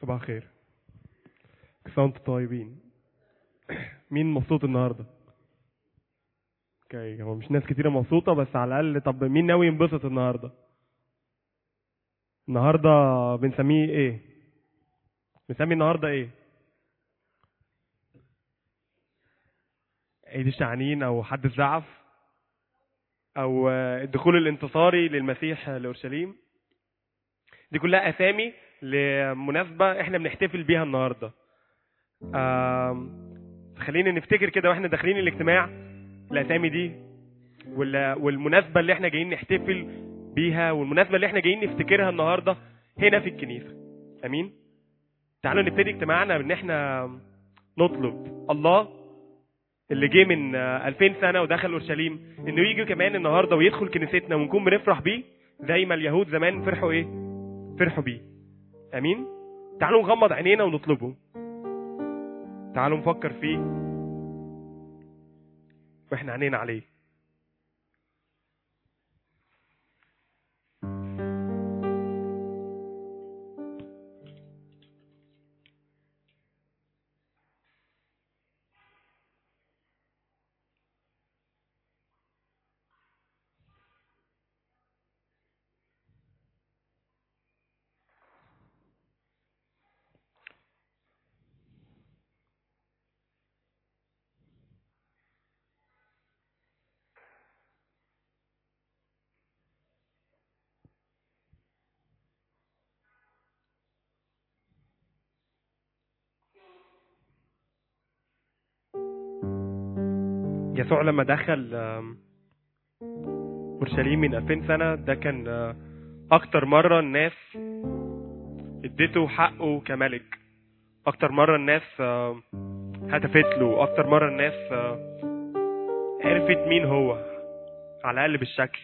صباح الخير كل سنة وانتم طيبين مين مبسوط النهارده؟ اوكي هو مش ناس كتيرة مبسوطة بس على الأقل طب مين ناوي ينبسط النهارده؟ النهارده بنسميه ايه؟ بنسمي النهارده ايه؟ عيد الشعنين او حد الزعف او الدخول الانتصاري للمسيح لاورشليم دي كلها اسامي لمناسبه احنا بنحتفل بيها النهارده آم، خلينا نفتكر كده واحنا داخلين الاجتماع الاسامي دي وال- والمناسبه اللي احنا جايين نحتفل بيها والمناسبه اللي احنا جايين نفتكرها النهارده هنا في الكنيسه امين تعالوا نبتدي اجتماعنا بان احنا نطلب الله اللي جه من آه، 2000 سنه ودخل اورشليم انه يجي كمان النهارده ويدخل كنيستنا ونكون بنفرح بيه زي ما اليهود زمان فرحوا ايه؟ فرحوا بيه. امين؟ تعالوا نغمض عينينا ونطلبه. تعالوا نفكر فيه واحنا عينينا عليه. يسوع لما دخل آم، اورشليم من 2000 سنه ده كان آه، اكتر مره الناس اديته حقه كملك اكتر مره الناس آه، هتفت له اكتر مره الناس آه، عرفت مين هو على الاقل بالشكل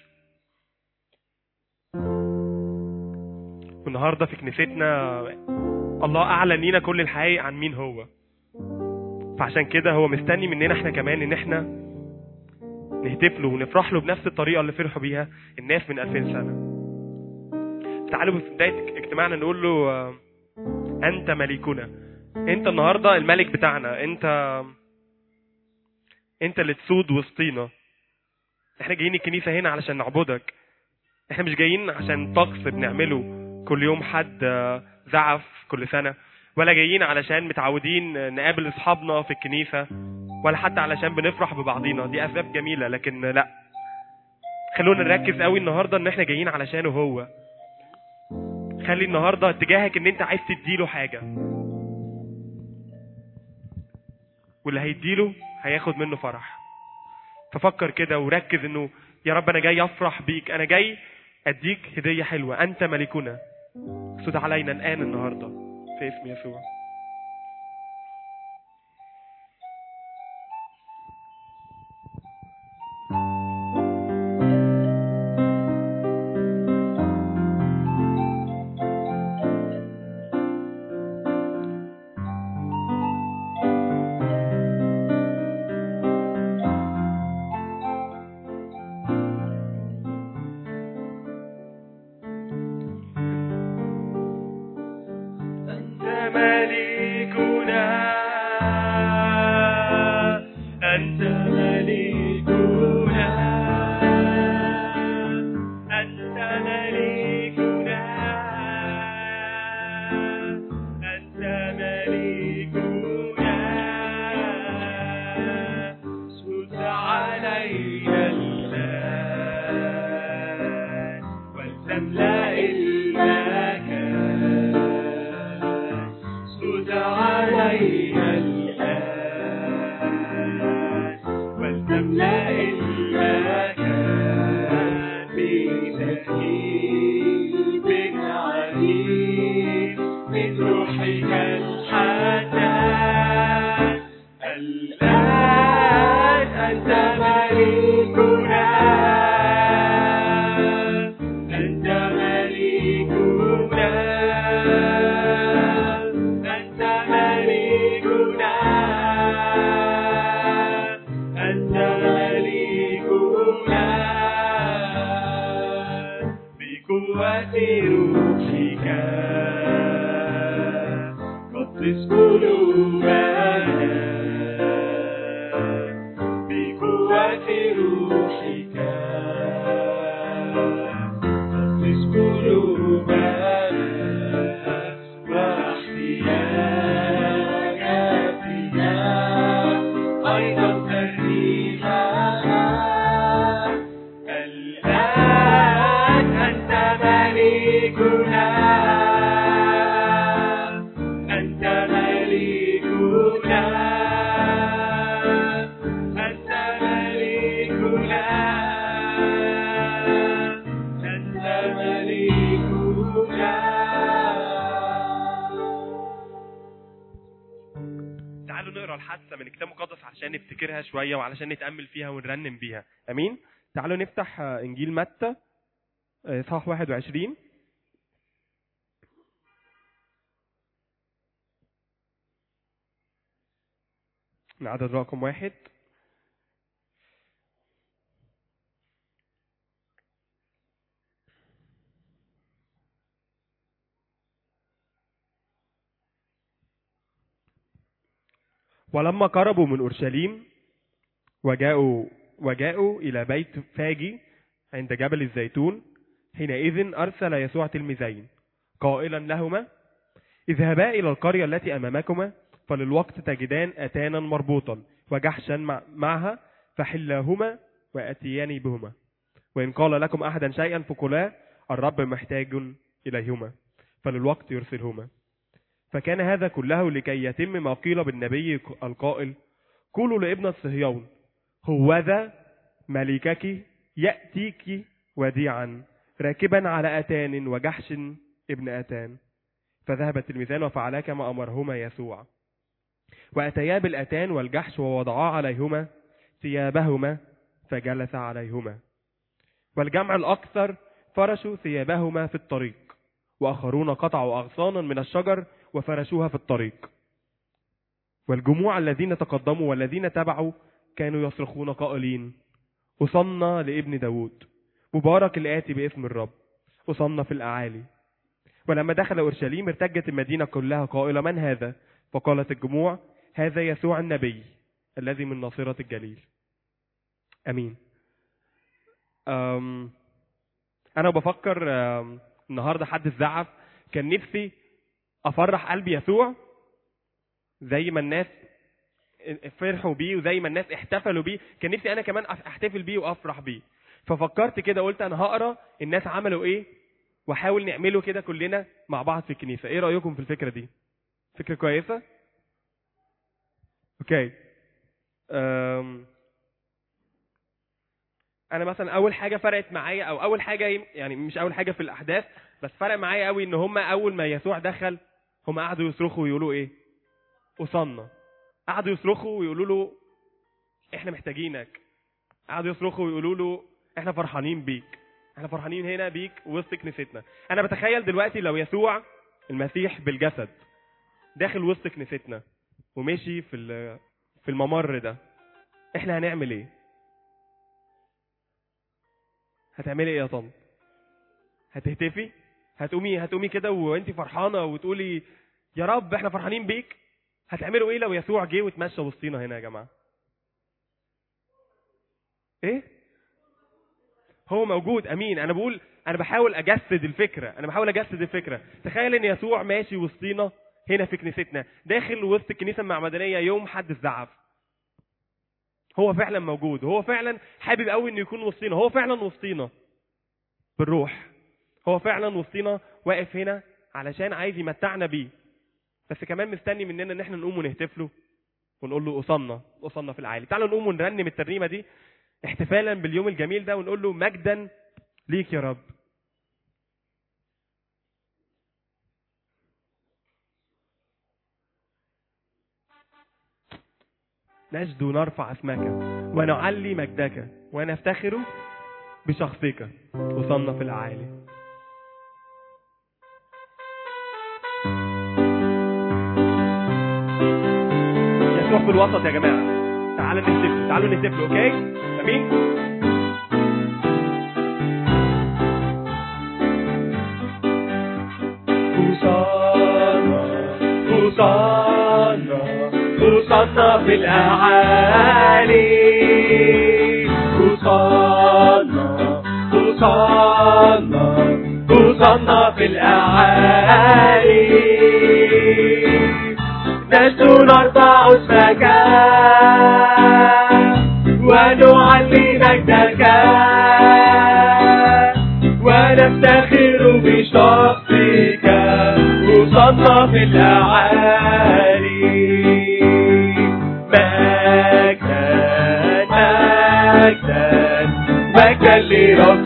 والنهارده في كنيستنا الله اعلن لينا كل الحقائق عن مين هو فعشان كده هو مستني مننا احنا كمان ان احنا نهتف له ونفرح له بنفس الطريقه اللي فرحوا بيها الناس من 2000 سنه تعالوا في بدايه اجتماعنا نقول له آه، انت ملكنا انت النهارده الملك بتاعنا انت انت اللي تسود وسطينا احنا جايين الكنيسه هنا علشان نعبدك احنا مش جايين عشان طقس بنعمله كل يوم حد آه، زعف كل سنه ولا جايين علشان متعودين نقابل اصحابنا في الكنيسه ولا حتى علشان بنفرح ببعضينا دي اسباب جميله لكن لا خلونا نركز قوي النهارده ان احنا جايين علشانه هو خلي النهارده اتجاهك ان انت عايز تديله حاجه واللي هيديله هياخد منه فرح ففكر كده وركز انه يا رب انا جاي افرح بيك انا جاي اديك هديه حلوه انت ملكنا سد علينا الان النهارده في اسم يسوع أنت ملكنا أنت ملكنا أنت ملكنا أنت ملكنا سد علينا الآن ولتملأ المكان سد علينا الآن ولتملأ المكان بتهيب عميق من روحك الحنان الآن أنت ملكنا أنت ملكنا أنت ملكنا أنت ملكنا بقوة روحك الآن أنت ملكنا أنت ملكنا أنت ملكنا أنت ملكنا تعالوا نقرا الحادثه من الكتاب المقدس عشان نفتكرها شويه وعلشان نتامل فيها ونرنم بيها امين تعالوا نفتح آه، انجيل متى آه، اصحاح 21 من عدد رقم واحد ولما قربوا من اورشليم وجاءوا وجاءوا الى بيت فاجي عند جبل الزيتون حينئذ ارسل يسوع تلميذين قائلا لهما اذهبا الى القريه التي امامكما فللوقت تجدان اتانا مربوطا وجحشا مع- معها فحلاهما واتياني بهما وان قال لكم احدا شيئا فقلا الرب محتاج اليهما فللوقت يرسلهما فكان هذا كله لكي يتم ما قيل بالنبي القائل قولوا لابن صهيون هوذا ملكك يأتيك وديعا راكبا على أتان وجحش ابن أتان فذهب التلميذان وفعلا كما أمرهما يسوع وأتيا بالأتان والجحش ووضعا عليهما ثيابهما فجلس عليهما والجمع الأكثر فرشوا ثيابهما في الطريق وآخرون قطعوا أغصانا من الشجر وفرشوها في الطريق والجموع الذين تقدموا والذين تبعوا كانوا يصرخون قائلين أصلنا لابن داود مبارك الآتي باسم الرب أصلنا في الأعالي ولما دخل أورشليم ارتجت المدينة كلها قائلة من هذا فقالت الجموع هذا يسوع النبي الذي من ناصرة الجليل أمين أم أنا بفكر أم، النهاردة حد زعف كان نفسي أفرح قلب يسوع زي ما الناس فرحوا بيه وزي ما الناس احتفلوا بيه كان نفسي انا كمان أف- احتفل بيه وافرح بيه ففكرت كده قلت انا هقرا الناس عملوا ايه واحاول نعمله كده كلنا مع بعض في الكنيسه ايه رايكم في الفكره دي فكره كويسه اوكي أم... انا مثلا اول حاجه فرقت معايا او اول حاجه يم- يعني مش اول حاجه في الاحداث بس فرق معايا قوي ان هم اول ما يسوع دخل هم قعدوا يصرخوا ويقولوا ايه وصلنا قعدوا يصرخوا ويقولوا له احنا محتاجينك قعدوا يصرخوا ويقولوا له احنا فرحانين بيك احنا فرحانين هنا بيك وسط كنيستنا انا بتخيل دلوقتي لو يسوع المسيح بالجسد داخل وسط كنيستنا ومشي في ال- في الممر ده احنا هنعمل ايه هتعملي ايه يا طن هتهتفي هتقومي هتقومي كده وانت فرحانه وتقولي يا رب احنا فرحانين بيك هتعملوا ايه لو يسوع جه واتمشى وسطينا هنا يا جماعه ايه هو موجود امين انا بقول انا بحاول اجسد الفكره انا بحاول اجسد الفكره تخيل ان يسوع ماشي وسطينا هنا في كنيستنا داخل وسط الكنيسه المعمدانيه يوم حد الزعف هو فعلا موجود هو فعلا حابب قوي انه يكون وسطينا هو فعلا وسطينا بالروح هو فعلا وسطينا واقف هنا علشان عايز يمتعنا بيه بس كمان مستني مننا ان احنا نقوم ونهتف له ونقول له وصلنا وصلنا في العالي تعالوا نقوم ونرنم الترنيمه دي احتفالا باليوم الجميل ده ونقول له مجدا ليك يا رب نجد ونرفع اسمك ونعلي مجدك ونفتخر بشخصك وصلنا في العالي يسوع في الوسط يا جماعه تعالوا نهتف تعالوا نهتف اوكي امين وصلنا وصلنا وصلنا في الأعالي وصلنا وصلنا وصلنا في الأعالي نجد نرفع اسمك ونعلي مجدك ونفتخر بشخصك وصلنا في الأعالي مجدا مجدا مجدا لرب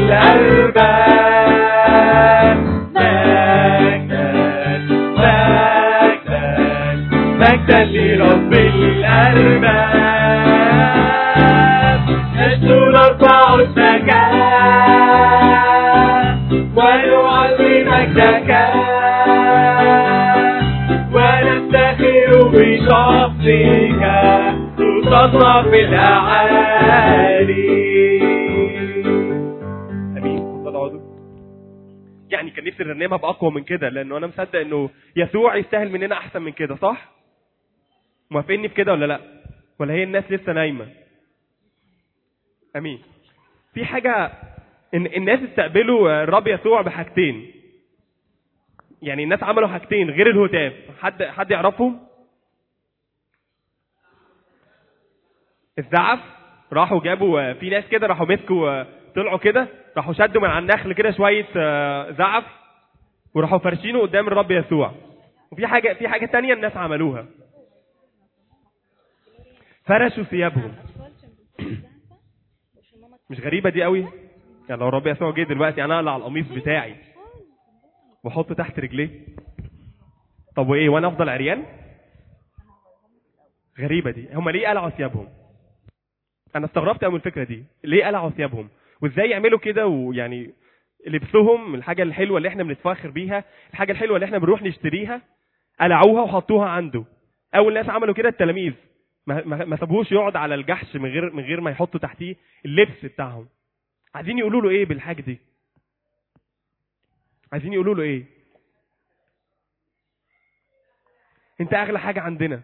الأرباب مجدا مجدا مجدا لرب الأرباب نحن نرفع اسمك ونعلي مجدك ونفتخر بشخصك تصنع في الأعالي امين اتفضل اقعدوا يعني كان نفسي نرنمها باقوى من كده لانه انا مصدق انه يسوع يستاهل مننا احسن من كده صح موافقيني بكده ولا لا ولا هي الناس لسه نايمه امين في حاجه إن الناس استقبلوا الرب يسوع بحاجتين يعني الناس عملوا حاجتين غير الهتاف حد حد يعرفهم الزعف راحوا جابوا في ناس كده راحوا مسكوا طلعوا كده راحوا شدوا من على النخل كده شويه آه، زعف وراحوا فرشينه قدام الرب يسوع وفي حاجه في حاجه تانية الناس عملوها فرشوا ثيابهم مش غريبه دي قوي يعني لو الرب يسوع جه دلوقتي انا اقلع القميص بتاعي واحطه تحت رجليه طب وايه وانا افضل عريان غريبه دي هم ليه قلعوا ثيابهم انا استغربت قوي من الفكره دي ليه قلعوا ثيابهم وازاي يعملوا كده ويعني لبسهم الحاجه الحلوه اللي احنا بنتفاخر بيها الحاجه الحلوه اللي احنا بنروح نشتريها قلعوها وحطوها عنده اول ناس عملوا كده التلاميذ ما ما ما سابوهوش يقعد على الجحش من غير من غير ما يحطوا تحتيه اللبس بتاعهم عايزين يقولوا له ايه بالحاجه دي عايزين يقولوا له ايه انت اغلى حاجه عندنا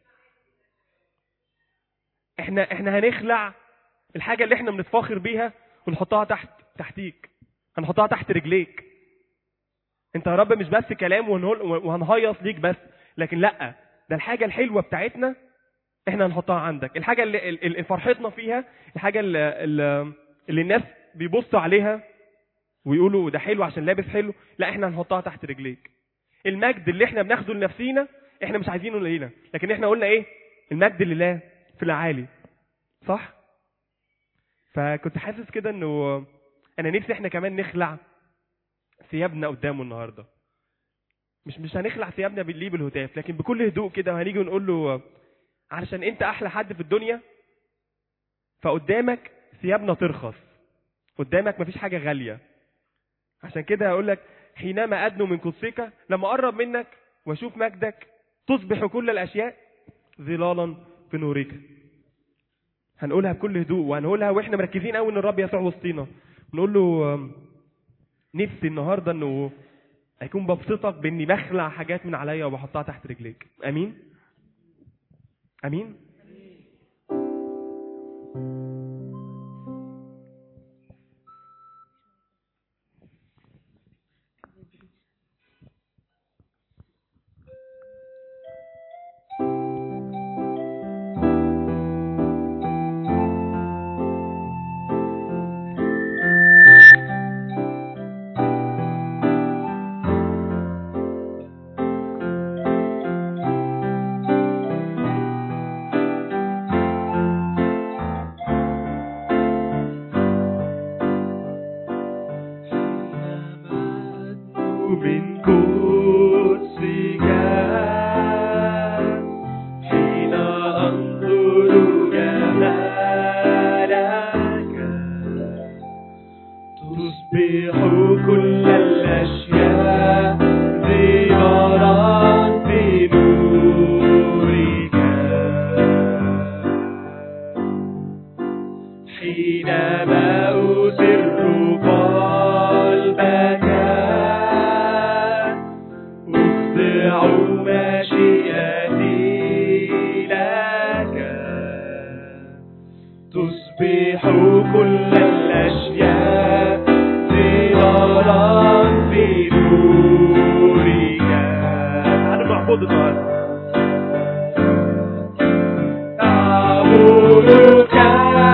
احنا احنا هنخلع الحاجه اللي احنا بنتفاخر بيها ونحطها تحت تحتيك هنحطها تحت رجليك انت يا رب مش بس كلام وهنقول- وهنهيص ليك بس لكن لا ده الحاجه الحلوه بتاعتنا احنا هنحطها عندك الحاجه اللي, اللي فرحتنا فيها الحاجه اللي, اللي, اللي الناس بيبصوا عليها ويقولوا ده حلو عشان لابس حلو لا احنا هنحطها تحت رجليك المجد اللي احنا بناخده لنفسينا احنا مش عايزينه لينا لكن احنا قلنا ايه المجد لله في العالي صح فكنت حاسس كده انه انا نفسي احنا كمان نخلع ثيابنا قدامه النهارده مش مش هنخلع ثيابنا بالليه بالهتاف لكن بكل هدوء كده وهنيجي ونقول له علشان انت احلى حد في الدنيا فقدامك ثيابنا ترخص قدامك مفيش حاجه غاليه عشان كده هقول لك حينما ادنو من قدسك لما اقرب منك واشوف مجدك تصبح كل الاشياء ظلالا في نورك هنقولها بكل هدوء وهنقولها واحنا مركزين قوي ان الرب يسوع وسطينا نقول له آم، نفسي النهارده انه اكون ببسطك باني بخلع حاجات من عليا وبحطها تحت رجليك امين امين من قدسك حين أنظر جمالك تصبح كل الأشياء ظهارا بنورك حينما أسر قلبك أخضع مشيئتي لك تصبح كل الأشياء ظهارا بنورك تعالوا نعبد النهارده أعبدك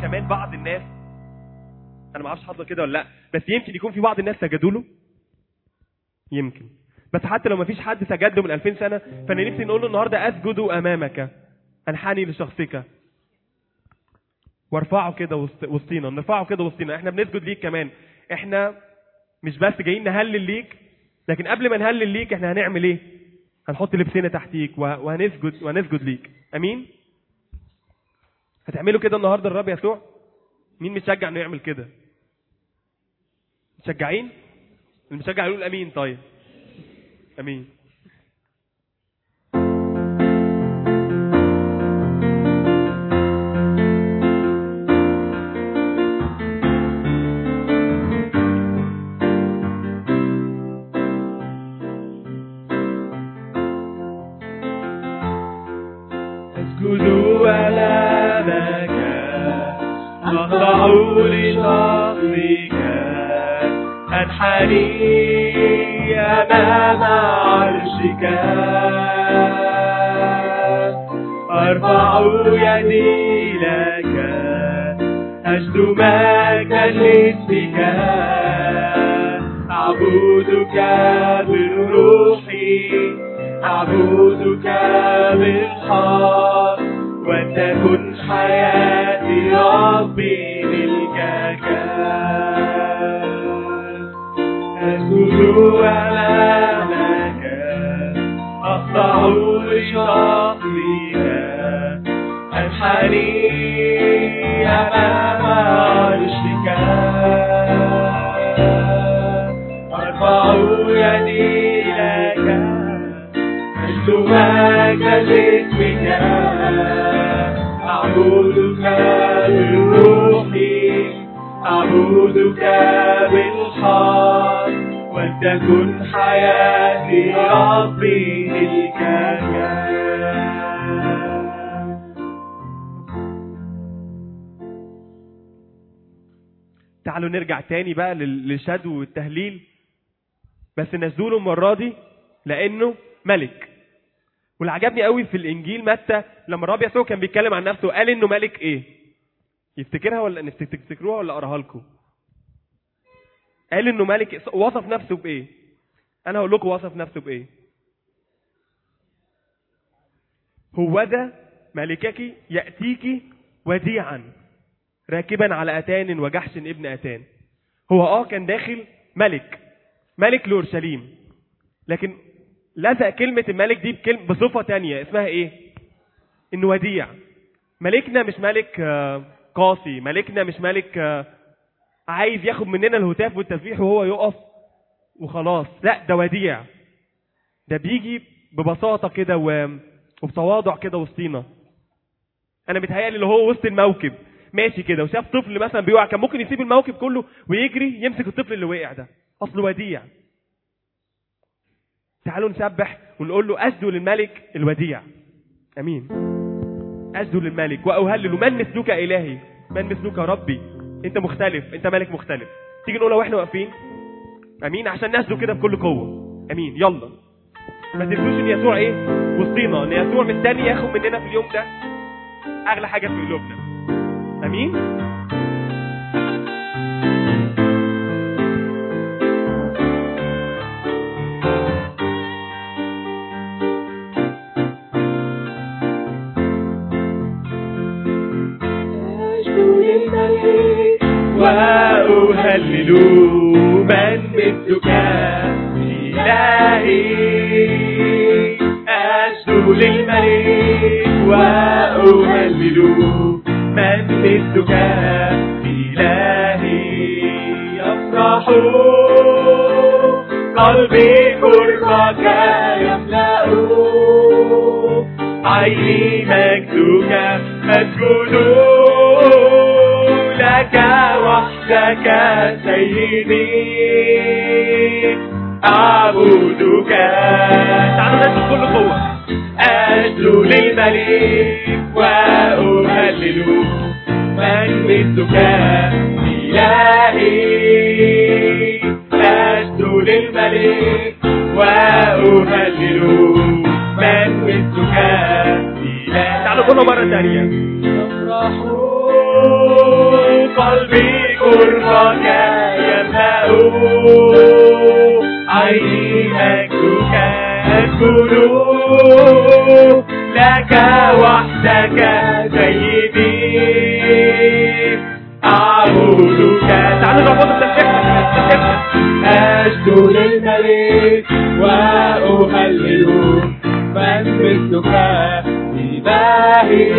كمان بعض الناس انا ما اعرفش حصل كده ولا لا بس يمكن يكون في بعض الناس سجدوا له يمكن بس حتى لو ما فيش حد سجد له من 2000 سنه فانا نفسي نقول له النهارده اسجد امامك انحني لشخصك وارفعه كده وسط- وسطينا نرفعه كده وسطينا احنا بنسجد ليك كمان احنا مش بس جايين نهلل ليك لكن قبل ما نهلل ليك احنا هنعمل ايه هنحط لبسنا تحتيك وه- وهنسجد وهنسجد ليك امين هتعملوا كده النهارده الرب يسوع مين متشجع انه يعمل كده متشجعين المشجع يقول امين طيب امين أسجد أمامك أخضع لشخصك أنحني أمام عرشك أرفع يدي لك أجد مجدا لاسمك أعبدك بالروح أعبدك بالحق وتكن حياتي ربي ملكك أسجد أمامك أخضع لشخصك أنحني أمام عرشك أرفع يدي لك أجد مجدا لاسمك أعبدك بالروح أعبدك بالحق ولتكن حياتي ربي ملكك تعالوا نرجع تاني بقى لل- للشدو والتهليل بس نزوله المرة دي لأنه ملك واللي عجبني قوي في الإنجيل متى لما الرب يسوع كان بيتكلم عن نفسه قال إنه ملك إيه؟ يفتكرها ولا نفت- تفتكروها ولا أقراها لكم؟ قال إنه ملك وصف نفسه بإيه؟ أنا هقول لكم وصف نفسه بإيه؟ هو ذا ملكك يأتيك وديعا راكبا على أتان وجحش ابن أتان هو اه كان داخل ملك ملك لأورشليم لكن لزق كلمة الملك دي بكلمة بصفة تانية اسمها ايه انه وديع ملكنا مش ملك آه، قاسي ملكنا مش ملك آه، عايز ياخد مننا الهتاف والتسبيح وهو يقف وخلاص لا ده وديع ده بيجي ببساطة كده و- وبتواضع كده وسطينا انا بيتهيألي اللي هو وسط الموكب ماشي كده وشاف طفل مثلا بيقع كان ممكن يسيب الموكب كله ويجري يمسك الطفل اللي وقع ده اصله وديع تعالوا نسبح ونقول له اسجد للملك الوديع امين اسجد للملك واهلل من مثلك الهي من مثلك ربي انت مختلف انت ملك مختلف تيجي نقولها واحنا واقفين امين عشان نسجد كده بكل قوه امين يلا ما تنسوش ان يسوع ايه وسطينا ان يسوع مستني ياخد مننا في اليوم ده اغلى حاجه في قلوبنا امين وأهلل من مثلك إلهي أسجد للملك وأهلل من مثلك إلهي يفرح قلبي قربك يملأ عيني مجدك أسجد لك وحدك سيدي أعبدك تعالوا نسجد كل قوة أسجد للملك وأهلل من مثلك إلهي أسجد للملك وأهلل من مثلك إلهي تعالوا كل مرة ثانية يفرح قلبي قربك يملأ عيني مجدك أدخل لك وحدك سيدي أعبدك تعالوا نرفض التسبيح أشكو للملك وأهلل من مثلك إلهي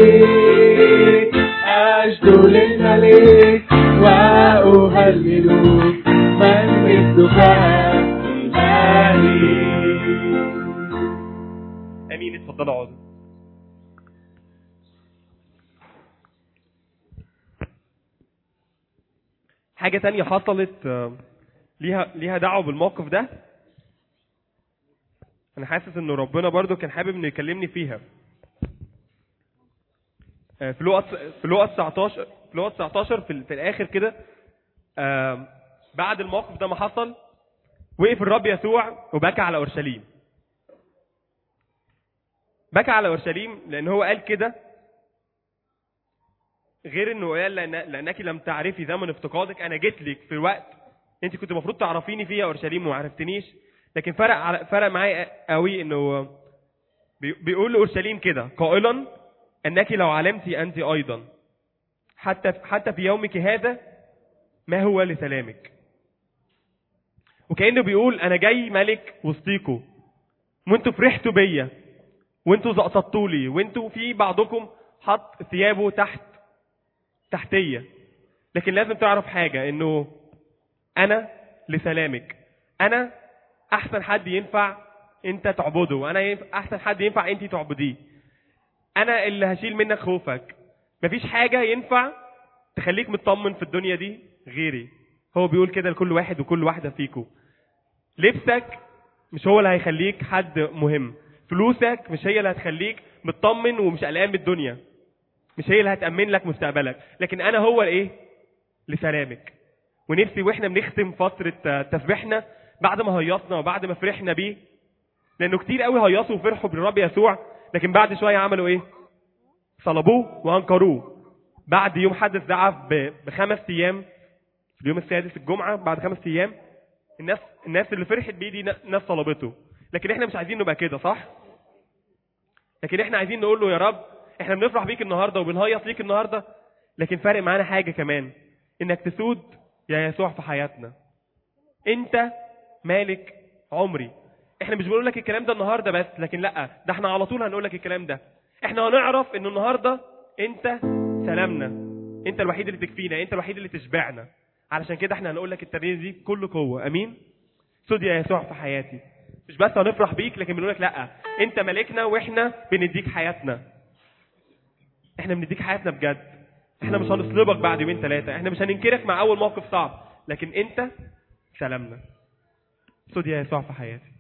أشكو للملك وأهلل من مثلك إلهي امين اتفضلوا اقعدوا حاجة تانية حصلت آه، ليها ليها دعوة بالموقف ده أنا حاسس إنه ربنا برضو كان حابب إنه يكلمني فيها آه، في لوقا في لوقا 19 في لوقا 19 في, ال- في الآخر كده آه، بعد الموقف ده ما حصل وقف الرب يسوع وبكى على أورشليم بكى على اورشليم لان هو قال كده غير انه قال لأن لانك لم تعرفي زمن افتقادك انا جيت لك في وقت انت كنت المفروض تعرفيني فيه يا اورشليم وما عرفتنيش لكن فرق على فرق معايا قوي انه بي- بيقول لاورشليم كده قائلا انك لو علمت انت ايضا حتى حتى في يومك هذا ما هو لسلامك وكانه بيقول انا جاي ملك وسطيكوا وانتوا فرحتوا بيا وانتوا زقططوا لي وانتوا في بعضكم حط ثيابه تحت تحتيه لكن لازم تعرف حاجه انه انا لسلامك انا احسن حد ينفع انت تعبده انا ينفع احسن حد ينفع انت تعبديه انا اللي هشيل منك خوفك مفيش حاجه ينفع تخليك مطمن في الدنيا دي غيري هو بيقول كده لكل واحد وكل واحده فيكم لبسك مش هو اللي هيخليك حد مهم فلوسك مش هي اللي هتخليك مطمن ومش قلقان بالدنيا مش هي اللي هتأمن لك مستقبلك لكن انا هو الايه لسلامك ونفسي واحنا بنختم فترة آه، تسبيحنا بعد ما هيصنا وبعد ما فرحنا بيه لانه كتير قوي هيصوا وفرحوا بالرب يسوع لكن بعد شوية عملوا ايه صلبوه وانكروه بعد يوم حدث ضعف ب- بخمس ايام في اليوم السادس الجمعة بعد خمس ايام الناس الناس اللي فرحت بيه دي ناس صلبته لكن احنا مش عايزين نبقى كده صح لكن احنا عايزين نقول له يا رب احنا بنفرح بيك النهارده وبنهيص ليك النهارده لكن فارق معانا حاجه كمان انك تسود يا يسوع في حياتنا انت مالك عمري احنا مش بنقول لك الكلام ده النهارده بس لكن لا ده احنا على طول هنقول لك الكلام ده احنا هنعرف ان النهارده انت سلامنا انت الوحيد اللي تكفينا انت الوحيد اللي تشبعنا علشان كده احنا هنقول لك الترنيمه دي بكل قوه امين سود يا يسوع في حياتي مش بس هنفرح بيك لكن بنقول لك لا انت ملكنا واحنا بنديك حياتنا احنا بنديك حياتنا بجد احنا مش هنصلبك بعد يومين ثلاثه احنا مش هننكرك مع اول موقف صعب لكن انت سلامنا سود يا يسوع في حياتي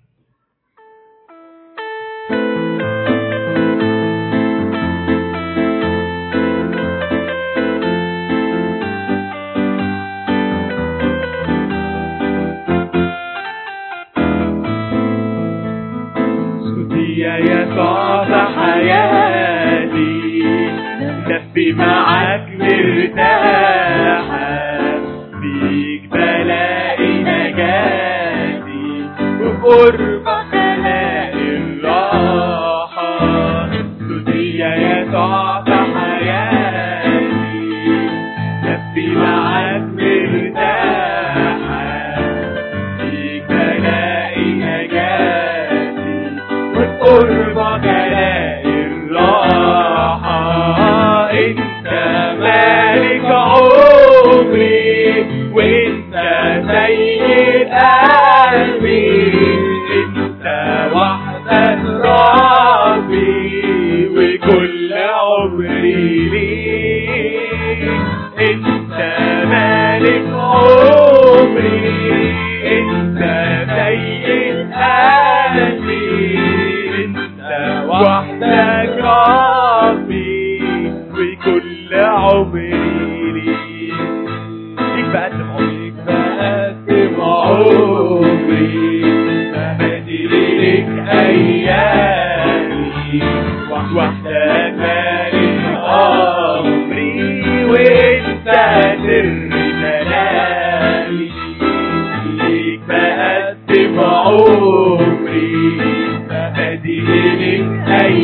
صوتي يا يسوع في حياتي نفسي معاك مرتاحة فيك بلاقي نجاتي وقربك الاقي الراحة صوتي يا يسوع في حياتي نفسي معاك مرتاحة فيك بلاقي نجاتي وقربك الاقي الراحة انت مالك عمري وانت سيد قلبي انت وحدك ربي وكل عمري ليك انت مالك عمري انت سيد قلبي انت وحدك ربي وكل عمري ليك ليك بقدم عمري بقدم عمري بهدي لك ايامي وحدك مالك امري وانت تهدي لك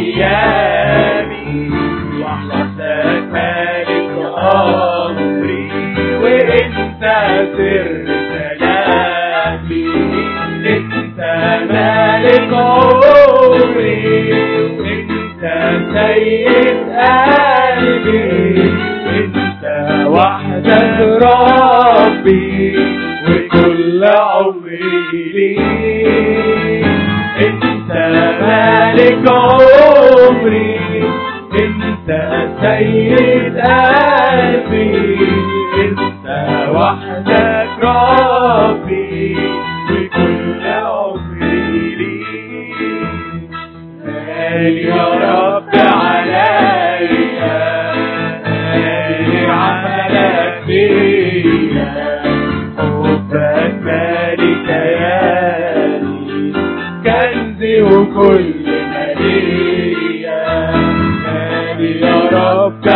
أيامي وحدك مالك أمري وأنت سر سلامي أنت مالك عمري أنت سيد قلبي أنت وحدك ربي وكل عمري ليك انت مالك عمري انت سيد قلبي انت وحدك ربي وكل عمري ليك غالي يا رب عليا غالي عملك فيا حبك مالي كياني كنزي وكل مالية غالي يا رب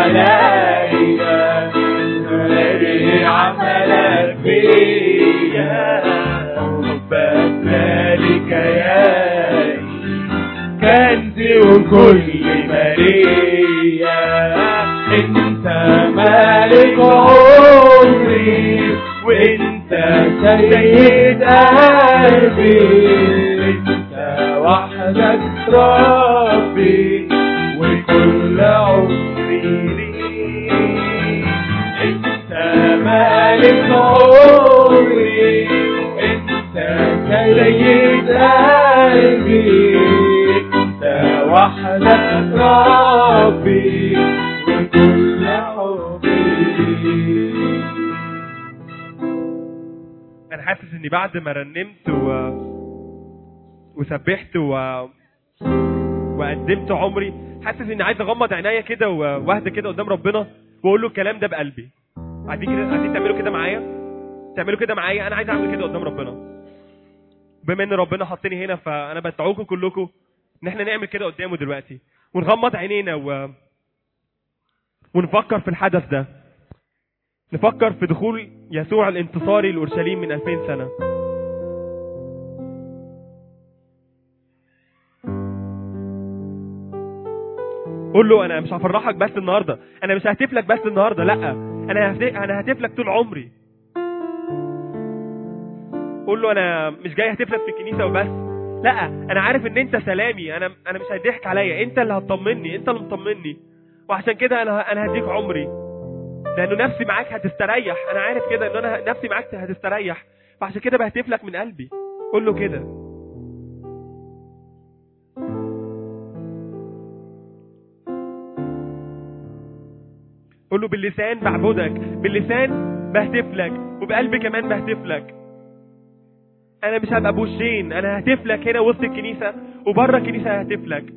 عليا غالي عملك فيا حبك مالي كياني كنزي وكل مالية انت مالك عمري وانت سيد قلبي انت وحدك ربي وكل عمري ليك انت مالك عمري انت سيد قلبي انت وحدك ربي وكل حبي انا حاسس اني بعد ما رنمت و... وسبحت و... وقدمت عمري حاسس اني عايز اغمض عينيا كده و- واهدى كده قدام ربنا واقول له الكلام ده بقلبي عايزين كده عايزين تعملوا كده معايا تعملوا كده معايا انا عايز اعمل كده قدام ربنا بما ان ربنا حطني هنا فانا بدعوكم كلكم ان احنا نعمل كده قدامه دلوقتي ونغمض عينينا و... ونفكر في الحدث ده نفكر في دخول يسوع الانتصاري لأورشليم من 2000 سنة قول له انا مش هفرحك بس النهارده انا مش ههتف لك بس النهارده لا انا ههت- انا ههتف لك طول عمري قول له انا مش جاي اهتف لك في الكنيسه وبس لا انا عارف ان انت سلامي انا انا مش هيضحك عليا انت اللي هتطمني انت اللي مطمني وعشان كده انا انا هديك عمري لانه نفسي معاك هتستريح انا عارف كده ان انا نفسي معاك هتستريح فعشان كده بهتف لك من قلبي قول له كده قول له باللسان بعبدك باللسان بهتف لك وبقلبي كمان بهتف لك انا مش هبقى بوشين انا ههتف لك هنا وسط الكنيسه وبره الكنيسه ههتف لك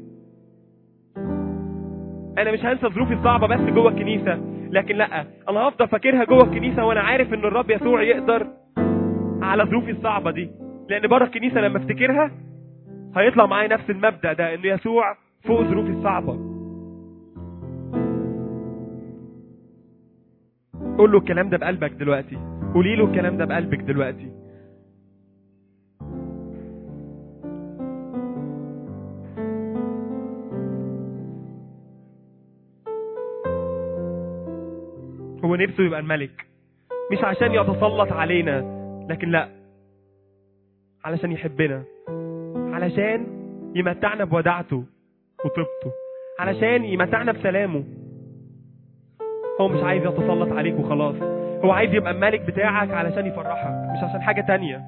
انا مش هنسى ظروفي الصعبه بس جوه الكنيسه لكن لا انا هفضل فاكرها جوه الكنيسه وانا عارف ان الرب يسوع يقدر على ظروفي الصعبه دي لان بره الكنيسه لما افتكرها هيطلع معايا نفس المبدا ده ان يسوع فوق ظروفي الصعبه قول له الكلام ده بقلبك دلوقتي قولي له الكلام ده بقلبك دلوقتي هو نفسه يبقى الملك مش عشان يتسلط علينا لكن لا علشان يحبنا علشان يمتعنا بوداعته وطيبته علشان يمتعنا بسلامه هو مش عايز يتسلط عليك وخلاص هو عايز يبقى الملك بتاعك علشان يفرحك مش عشان حاجة تانية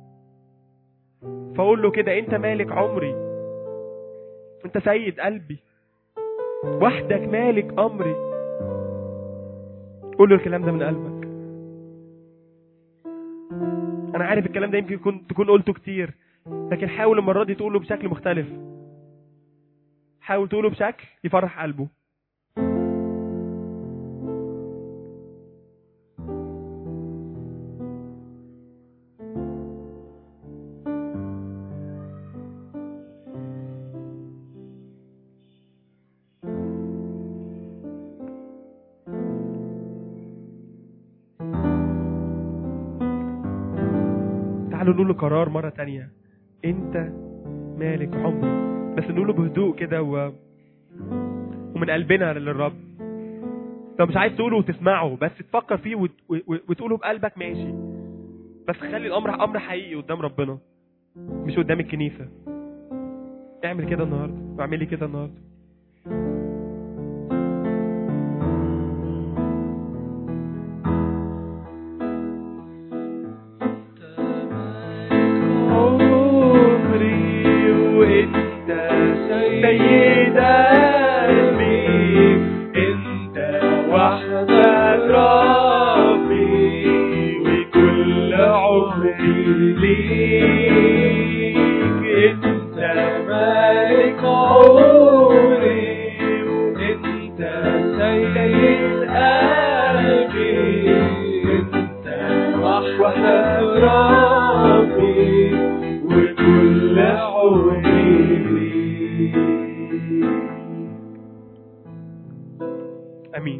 فقول له كده انت مالك عمري انت سيد قلبي وحدك مالك امري قول له الكلام ده من قلبك انا عارف الكلام ده يمكن يكون تكون قلته كتير لكن حاول المره دي تقوله بشكل مختلف حاول تقوله بشكل يفرح قلبه تعالوا نقول له قرار مرة تانية انت مالك عمري نقوله بهدوء كده و... ومن قلبنا للرب لو مش عايز تقوله وتسمعه بس تفكر فيه وت... و... و- وتقوله بقلبك ماشي بس خلي الامر امر حقيقي قدام ربنا مش قدام الكنيسه اعمل كده النهارده واعملي كده النهارده عمري وانت سيد قلبي انت وحدك ربي وكل عمري ليك انت مالك عمري وانت سيد قلبي انت وحدك ربي وكل عمري ليك امين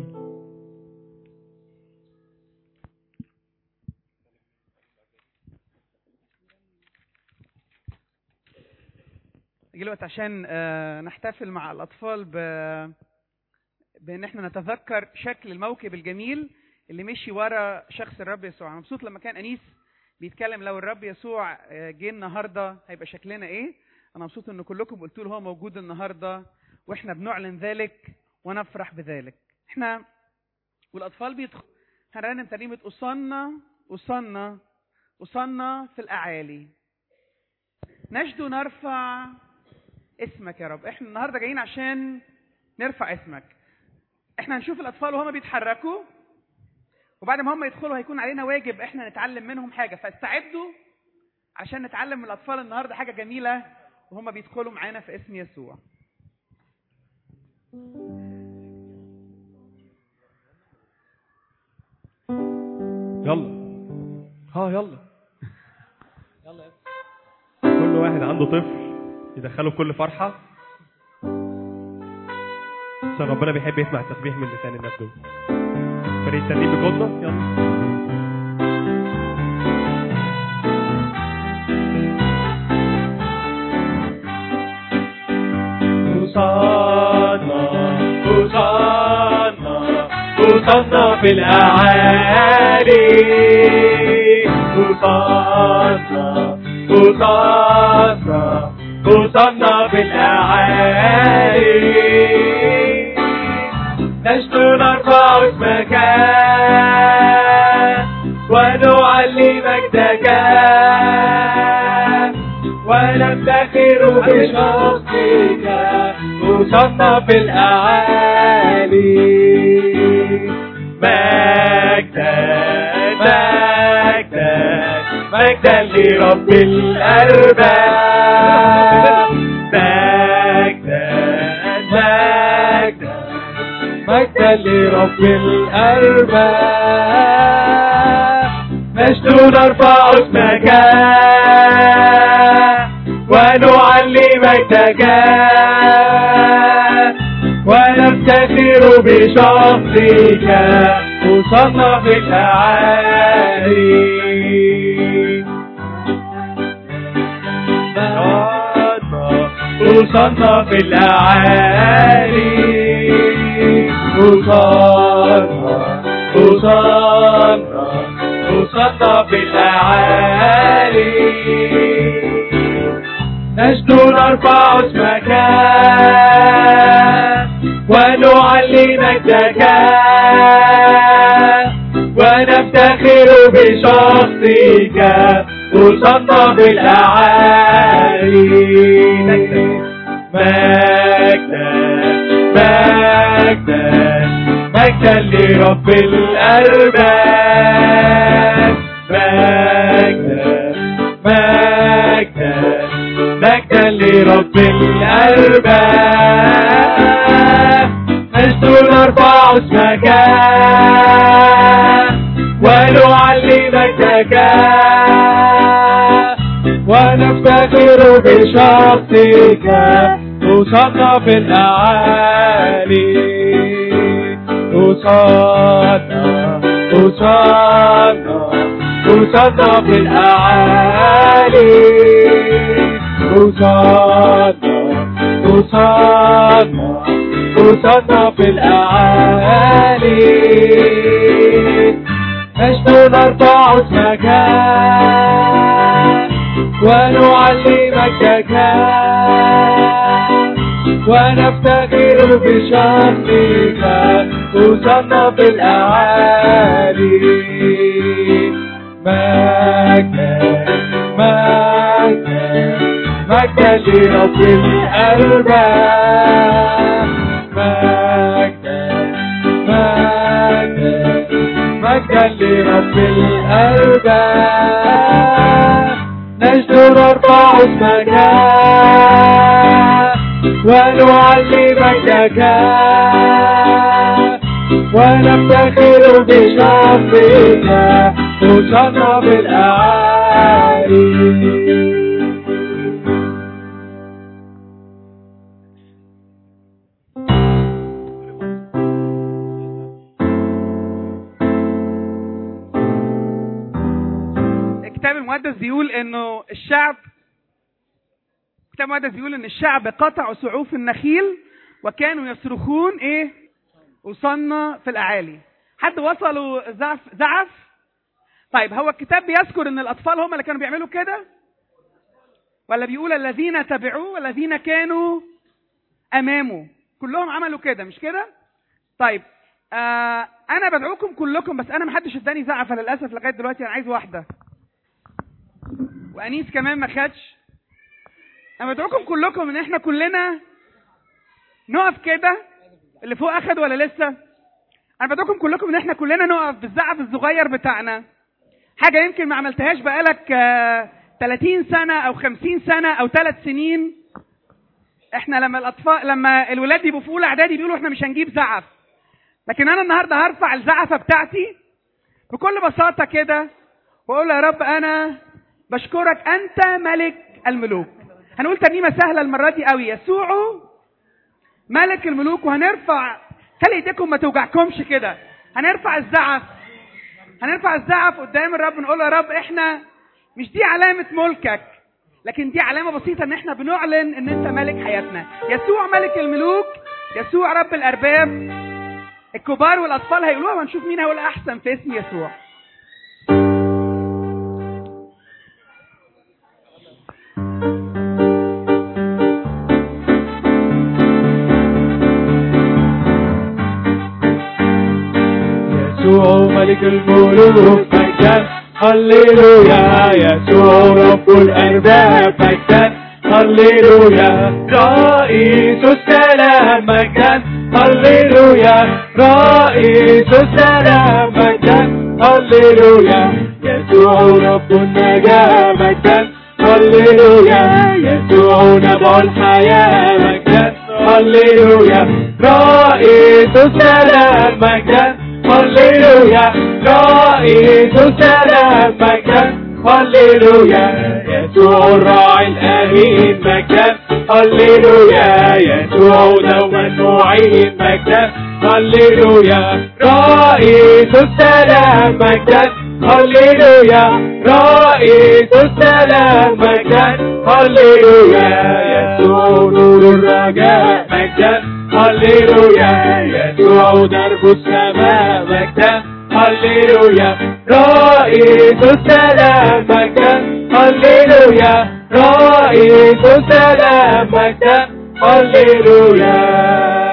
يجي الوقت عشان آه، نحتفل مع الأطفال ب... بأن احنا نتذكر شكل الموكب الجميل اللي مشي ورا شخص الرب يسوع أنا مبسوط لما كان أنيس بيتكلم لو الرب يسوع آه، جه النهارده هيبقى شكلنا ايه انا مبسوط ان كلكم قلتوا له هو موجود النهارده واحنا بنعلن ذلك ونفرح بذلك احنا والاطفال بيدخل هنرنم ترنيمه أصلنا أصلنا أصلنا في الاعالي نجد نرفع اسمك يا رب احنا النهارده جايين عشان نرفع اسمك احنا هنشوف الاطفال وهم بيتحركوا وبعد ما هم يدخلوا هيكون علينا واجب احنا نتعلم منهم حاجه فاستعدوا عشان نتعلم من الاطفال النهارده حاجه جميله وهم بيدخلوا معانا في اسم يسوع يلا ها يلا كل واحد عنده طفل يدخله في كل فرحة عشان ربنا بيحب يسمع التسبيح من لسان الناس دول فريق الترنيم بجودنا يلا وصلنا وصلنا وصلنا في الأعالي وصلنا وصلنا وصلنا في الأعالي نجد نرفع اسمك ونعلي مجدك ونفتخر بشخصك وصلنا في الأعالي مجدا مجدا مجدا لرب الأرباب مجدا مجدا مجدا لرب الأرباب نجد نرفع اسمك ونعلي مجدك ونفتخر بشخصك وصلنا في الأعالي وصلنا في الأعالي وصلنا وصلنا وصلنا في الأعالي نجد نرفع اسمك ونعلي مجدك ونفتخر بشخصك وصلنا بالأعالي مجدا مجدا مجدا لرب الأرباب مجدا مجدا مجدا لرب الأرباب نجد نرفع اسمك ونعلي مجدك ونفتخر بشخصك وصلنا في الأعالي وصلنا وصلنا وصلنا في الأعالي وصلنا وصلنا وصلنا في الأعالي نجد نرفع اسمك ونعلي مجدك ونفتخر بشخصك وصلنا في الأعالي مجدا مجدا مجدا لرب الأرباب مجدا مجدا مجدا لرب الأرباب نجد نرفع اسمك ونعلي مجدك ونفتخر بشرفك وصلنا بالأعالي الكتاب المقدس بيقول انه الشعب الكتاب المقدس بيقول ان الشعب قطعوا سعوف النخيل وكانوا يصرخون ايه وصلنا في الاعالي حد وصلوا زعف زعف طيب هو الكتاب بيذكر ان الاطفال هم اللي كانوا بيعملوا كده ولا بيقول الذين تبعوه والذين كانوا امامه كلهم عملوا كده مش كده طيب آه انا بدعوكم كلكم بس انا ما حدش اداني زعفه للاسف لغايه دلوقتي انا عايز واحده وانيس كمان ما خدش انا بدعوكم كلكم ان احنا كلنا نقف كده اللي فوق اخد ولا لسه انا بدعوكم كلكم ان احنا كلنا نقف بالزعف الصغير بتاعنا حاجه يمكن ما عملتهاش بقالك آه، 30 سنه او 50 سنه او 3 سنين احنا لما الاطفال لما الولاد يبقوا في اولى اعدادي بيقولوا احنا مش هنجيب زعف لكن انا النهارده هرفع الزعفه بتاعتي بكل بساطه كده واقول يا رب انا بشكرك انت ملك الملوك هنقول ترنيمه سهله المره دي قوي يسوع ملك الملوك وهنرفع خلي ايديكم ما توجعكمش كده هنرفع الزعف هنرفع الزعف قدام الرب نقول يا رب احنا مش دي علامه ملكك لكن دي علامه بسيطه ان احنا بنعلن ان انت ملك حياتنا يسوع ملك الملوك يسوع رب الارباب الكبار والاطفال هيقولوها وهنشوف مين هيقول احسن في اسم يسوع يسوع ملك الملوك مجدا هللويا يسوع رب الأرباب مجدا هللويا رئيس السلام مجدا هللويا رئيس السلام مجدا هللويا يسوع رب النجاة مجدا هللويا يسوع نبع الحياة مجدا هللويا رئيس السلام مجدا هللويا رئيس السلام مجدا هللويا يسوع الراعي الأمين مجدا هللويا يسوع دوما معين مجدا هللويا رئيس السلام مجدا هللويا رئيس السلام مجدا هللويا يسوع نور الرجاء مجدا هللويا يسوع درب السماء مجدا هللويا رئيس السلام مجدا هللويا رئيس السلام مجدا هللويا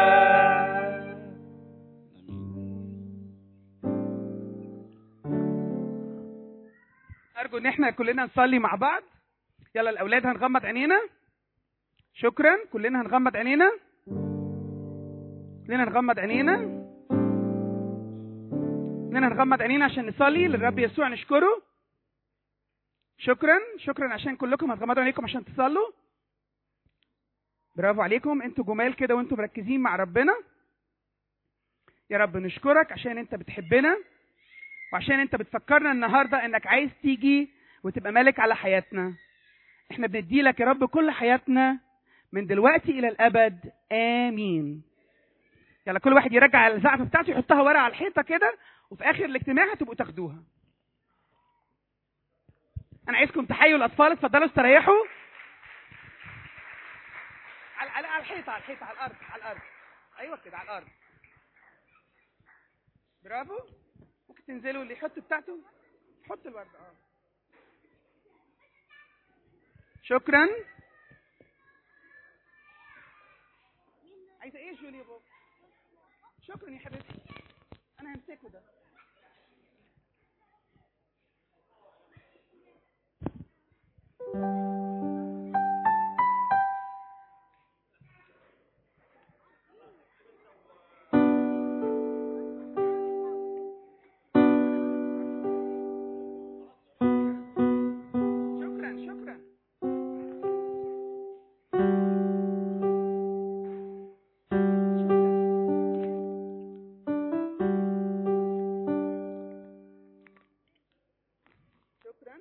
ارجو ان احنا كلنا نصلي مع بعض يلا الاولاد هنغمض عينينا شكرا كلنا هنغمض عينينا كلنا نغمض عينينا كلنا نغمض عينينا عشان نصلي للرب يسوع نشكره شكرا شكرا عشان كلكم هتغمضوا عينيكم عشان تصلوا برافو عليكم انتوا جمال كده وانتوا مركزين مع ربنا يا رب نشكرك عشان انت بتحبنا وعشان انت بتفكرنا النهارده انك عايز تيجي وتبقى مالك على حياتنا احنا بندي لك يا رب كل حياتنا من دلوقتي الى الابد امين يلا كل واحد يرجع الزعفه بتاعته يحطها ورا على الحيطه كده وفي اخر الاجتماع هتبقوا تاخدوها انا عايزكم تحيوا الاطفال اتفضلوا استريحوا على على على الحيطه على الحيطه على الارض على الارض ايوه كده على الارض برافو ممكن تنزلوا اللي يحط بتاعته حط الورده اه شكرا عايزه ايه يا جوليا بابا شكرا يا حبيبتي انا همسكه ده شكرا شكرا شكرا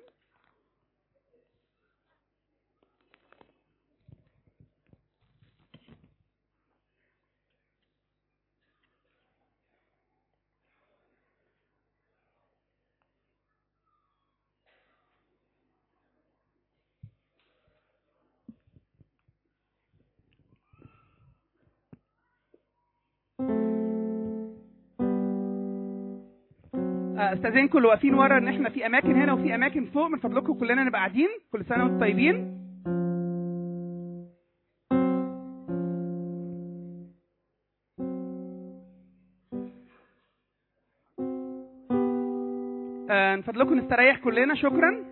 آه، استاذنكم اللي واقفين ورا ان احنا في اماكن هنا وفي اماكن فوق من فضلكم كلنا نبقى قاعدين كل سنه وانتم طيبين آه، من فضلكم نستريح كلنا شكرا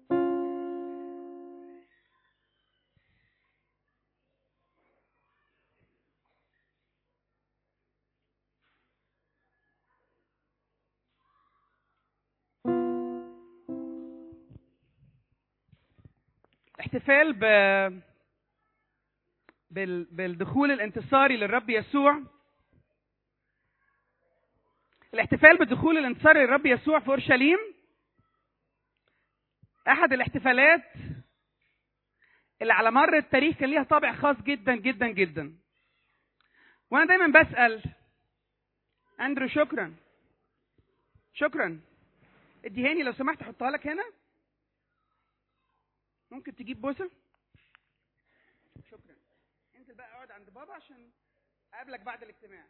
احتفال ب... بال... بالدخول الانتصاري للرب يسوع الاحتفال بالدخول الانتصاري للرب يسوع في اورشليم احد الاحتفالات اللي على مر التاريخ كان ليها طابع خاص جدا جدا جدا وانا دايما بسال اندرو شكرا شكرا اديهاني لو سمحت احطها لك هنا ممكن تجيب بوسه شكرا انزل بقى اقعد عند بابا عشان اقابلك بعد الاجتماع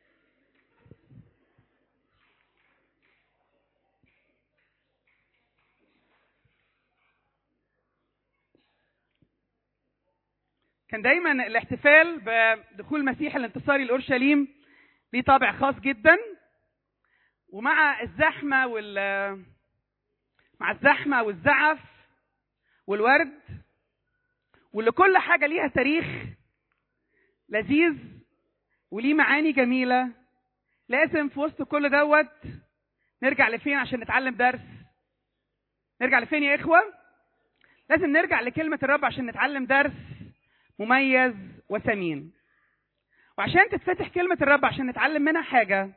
كان دايما الاحتفال بدخول المسيح الانتصاري لاورشليم ليه طابع خاص جدا ومع الزحمه وال مع الزحمه والزعف والورد واللي كل حاجة ليها تاريخ لذيذ وليه معاني جميلة لازم في وسط كل دوت نرجع لفين عشان نتعلم درس نرجع لفين يا إخوة لازم نرجع لكلمة الرب عشان نتعلم درس مميز وثمين وعشان تتفتح كلمة الرب عشان نتعلم منها حاجة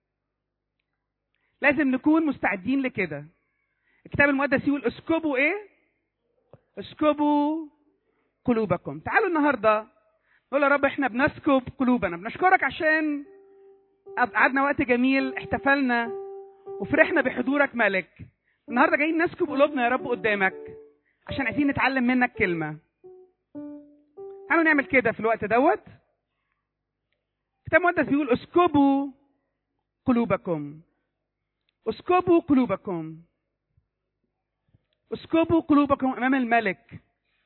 لازم نكون مستعدين لكده الكتاب المقدس يقول اسكبوا ايه اسكبوا قلوبكم تعالوا النهارده نقول يا رب احنا بنسكب قلوبنا بنشكرك عشان قعدنا وقت جميل احتفلنا وفرحنا بحضورك ملك النهارده جايين نسكب قلوبنا يا رب قدامك عشان عايزين نتعلم منك كلمه تعالوا نعمل كده في الوقت دوت الكتاب المقدس بيقول اسكبوا قلوبكم اسكبوا قلوبكم اسكبوا قلوبكم امام الملك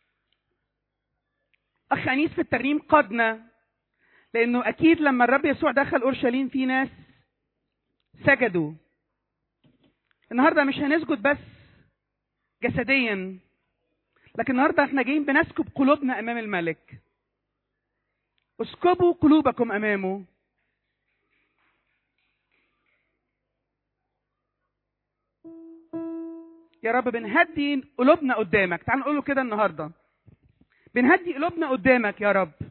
اخ انيس في الترنيم قادنا لانه اكيد لما الرب يسوع دخل اورشليم في ناس سجدوا النهارده مش هنسجد بس جسديا لكن النهارده احنا جايين بنسكب قلوبنا امام الملك اسكبوا قلوبكم امامه يا رب بنهدي قلوبنا قدامك تعال نقول له كده النهارده بنهدي قلوبنا قدامك يا رب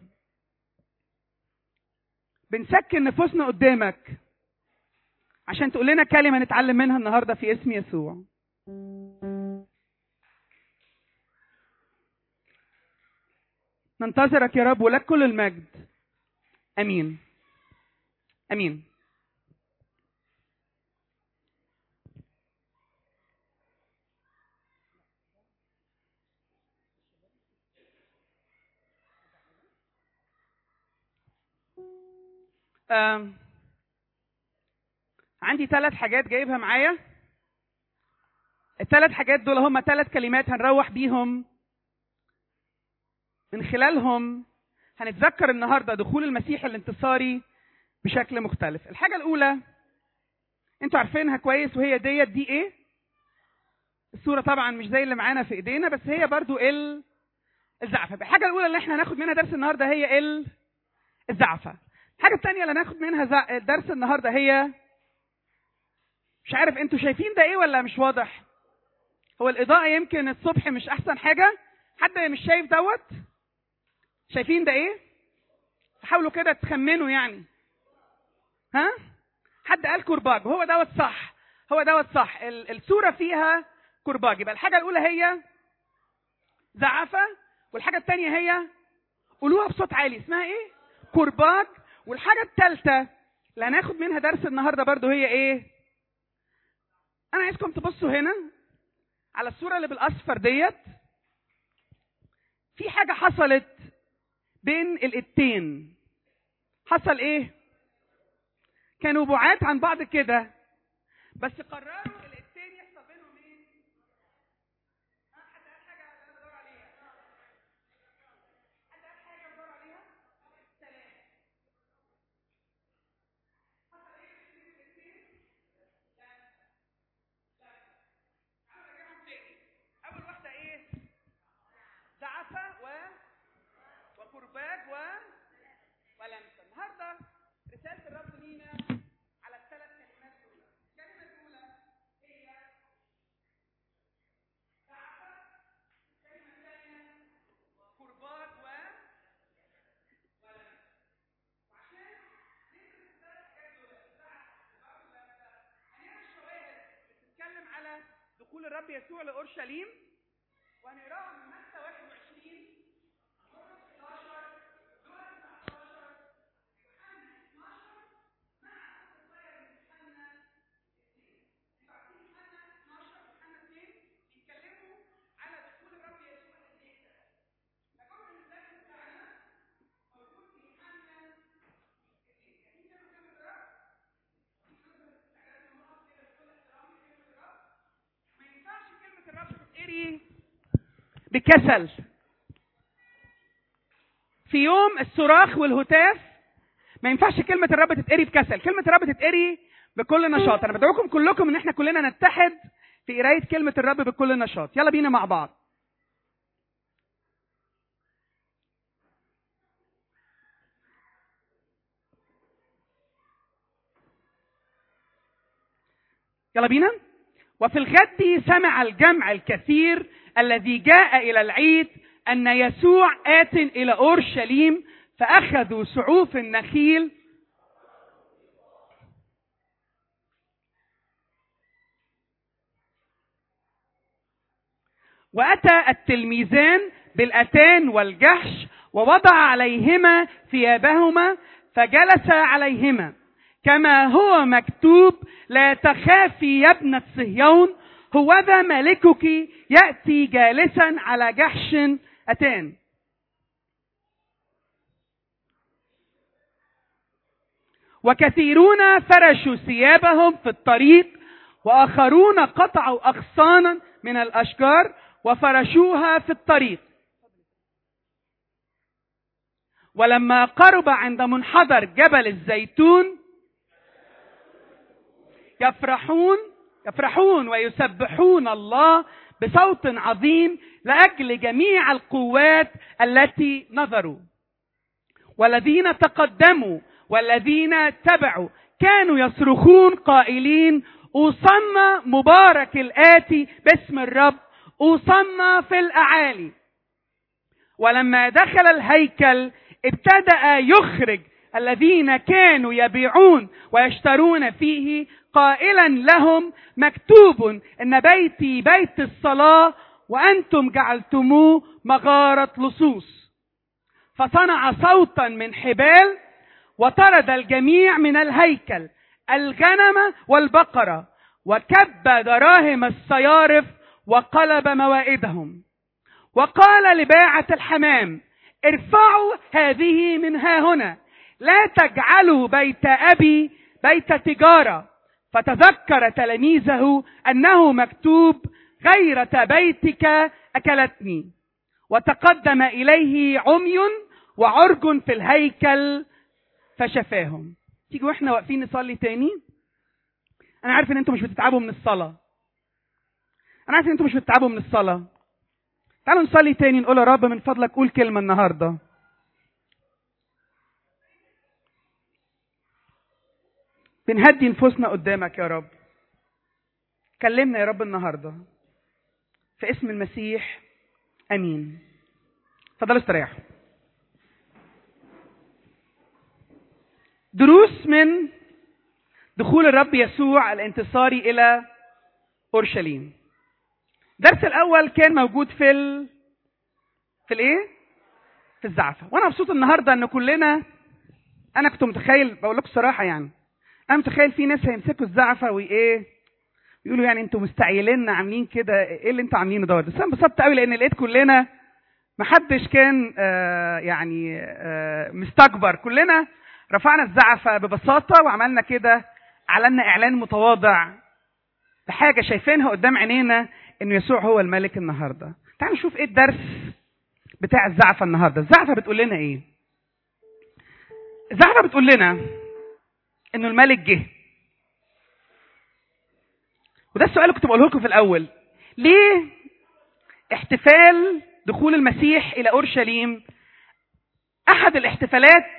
بنسكن نفوسنا قدامك عشان تقول لنا كلمه نتعلم منها النهارده في اسم يسوع ننتظرك يا رب ولك كل المجد امين امين آم، عندي ثلاث حاجات جايبها معايا الثلاث حاجات دول هم ثلاث كلمات هنروح بيهم من خلالهم هنتذكر النهارده دخول المسيح الانتصاري بشكل مختلف الحاجه الاولى انتوا عارفينها كويس وهي ديت دي ايه الصوره طبعا مش زي اللي معانا في ايدينا بس هي برضو ال الزعفه الحاجه الاولى اللي احنا هناخد منها درس النهارده هي ال الزعفه الحاجه الثانيه اللي هناخد منها زع- درس النهارده هي مش عارف انتوا شايفين ده ايه ولا مش واضح هو الاضاءه يمكن الصبح مش احسن حاجه حد مش شايف دوت شايفين ده ايه حاولوا كده تخمنوا يعني ها حد قال كرباج وهو دوت صح هو دوت صح ال- الصوره فيها كرباج يبقى الحاجه الاولى هي زعفه والحاجه الثانيه هي قولوها بصوت عالي اسمها ايه كرباج والحاجه الثالثه اللي هناخد منها درس النهارده برضو هي ايه انا عايزكم تبصوا هنا على الصوره اللي بالاصفر ديت في حاجه حصلت بين الاتين حصل ايه كانوا بعاد عن بعض كده بس قرروا الاتين يحصل بينهم ايه ها، حد قال حاجه انا بدور عليها حد قال حاجه بدور عليها سلام حصل ايه بين الاتين لا لا تعالوا نرجعهم تاني اول واحده ايه زعفه و وكرباج و ولمسه النهارده رساله الرب لينا على الثلاث كلمات دول الكلمه الاولى هي زعفه الكلمه الثانيه كرباج و ولمسه وعشان ندرس الثلاث حاجات دول الزعفه والكرباج واللمسه هنقرا الشواهد بتتكلم على دخول الرب يسوع لاورشليم وهنقراها من متى 21 بيتكلموا على دخول الرب يسوع الهيكل. فكل الناس بتاعنا موجود في يوحنا اثنين. يعني كلمة كلمة الرب ما ينفعش كلمة الرب تتقري بكسل في يوم الصراخ والهتاف ما ينفعش كلمة الرب تتقري بكسل كلمة الرب تتقري بكل نشاط انا بدعوكم كلكم ان احنا كلنا نتحد في قراية كلمة الرب بكل نشاط يلا بينا مع بعض يلا بينا وفي الغد سمع الجمع الكثير الذي جاء الى العيد ان يسوع ات الى اورشليم فاخذوا سعوف النخيل واتى التلميذان بالاتان والجحش ووضع عليهما ثيابهما فجلس عليهما كما هو مكتوب لا تخافي يا ابنة صهيون هوذا ملكك يأتي جالسا على جحش أتان وكثيرون فرشوا ثيابهم في الطريق وآخرون قطعوا أغصانا من الأشجار وفرشوها في الطريق ولما قرب عند منحدر جبل الزيتون يفرحون يفرحون ويسبحون الله بصوت عظيم لاجل جميع القوات التي نظروا والذين تقدموا والذين تبعوا كانوا يصرخون قائلين اوصنا مبارك الاتي باسم الرب اوصنا في الاعالي ولما دخل الهيكل ابتدا يخرج الذين كانوا يبيعون ويشترون فيه قائلا لهم مكتوب ان بيتي بيت الصلاه وانتم جعلتموه مغاره لصوص فصنع صوتا من حبال وطرد الجميع من الهيكل الغنم والبقره وكب دراهم الصيارف وقلب موائدهم وقال لباعة الحمام ارفعوا هذه من ها هنا لا تجعلوا بيت ابي بيت تجاره فتذكر تلاميذه انه مكتوب غيرة بيتك اكلتني وتقدم اليه عمي وعرج في الهيكل فشفاهم تيجي واحنا واقفين نصلي تاني انا عارف ان انتم مش بتتعبوا من الصلاه انا عارف ان انتم مش بتتعبوا من الصلاه تعالوا نصلي تاني نقول يا رب من فضلك قول كلمه النهارده بنهدي نفوسنا قدامك يا رب كلمنا يا رب النهارده في اسم المسيح امين اتفضلوا استريحوا دروس من دخول الرب يسوع الانتصاري الى اورشليم الدرس الاول كان موجود في ال... في الايه في الزعفه وانا مبسوط النهارده ان كلنا انا كنت متخيل بقول لكم الصراحه يعني انا متخيل في ناس هيمسكوا الزعفه وايه يقولوا يعني انتوا مستعيلين عاملين كده ايه اللي انتوا عاملينه دوت بس انا انبسطت قوي لان لقيت كلنا محدش كان آه يعني آه مستكبر كلنا رفعنا الزعفه ببساطه وعملنا كده اعلنا اعلان متواضع بحاجه شايفينها قدام عينينا انه يسوع هو الملك النهارده تعالوا نشوف ايه الدرس بتاع الزعفه النهارده الزعفه بتقول لنا ايه الزعفه بتقول لنا انه الملك جه وده السؤال اللي كنت بقوله لكم في الاول ليه احتفال دخول المسيح الى اورشليم احد الاحتفالات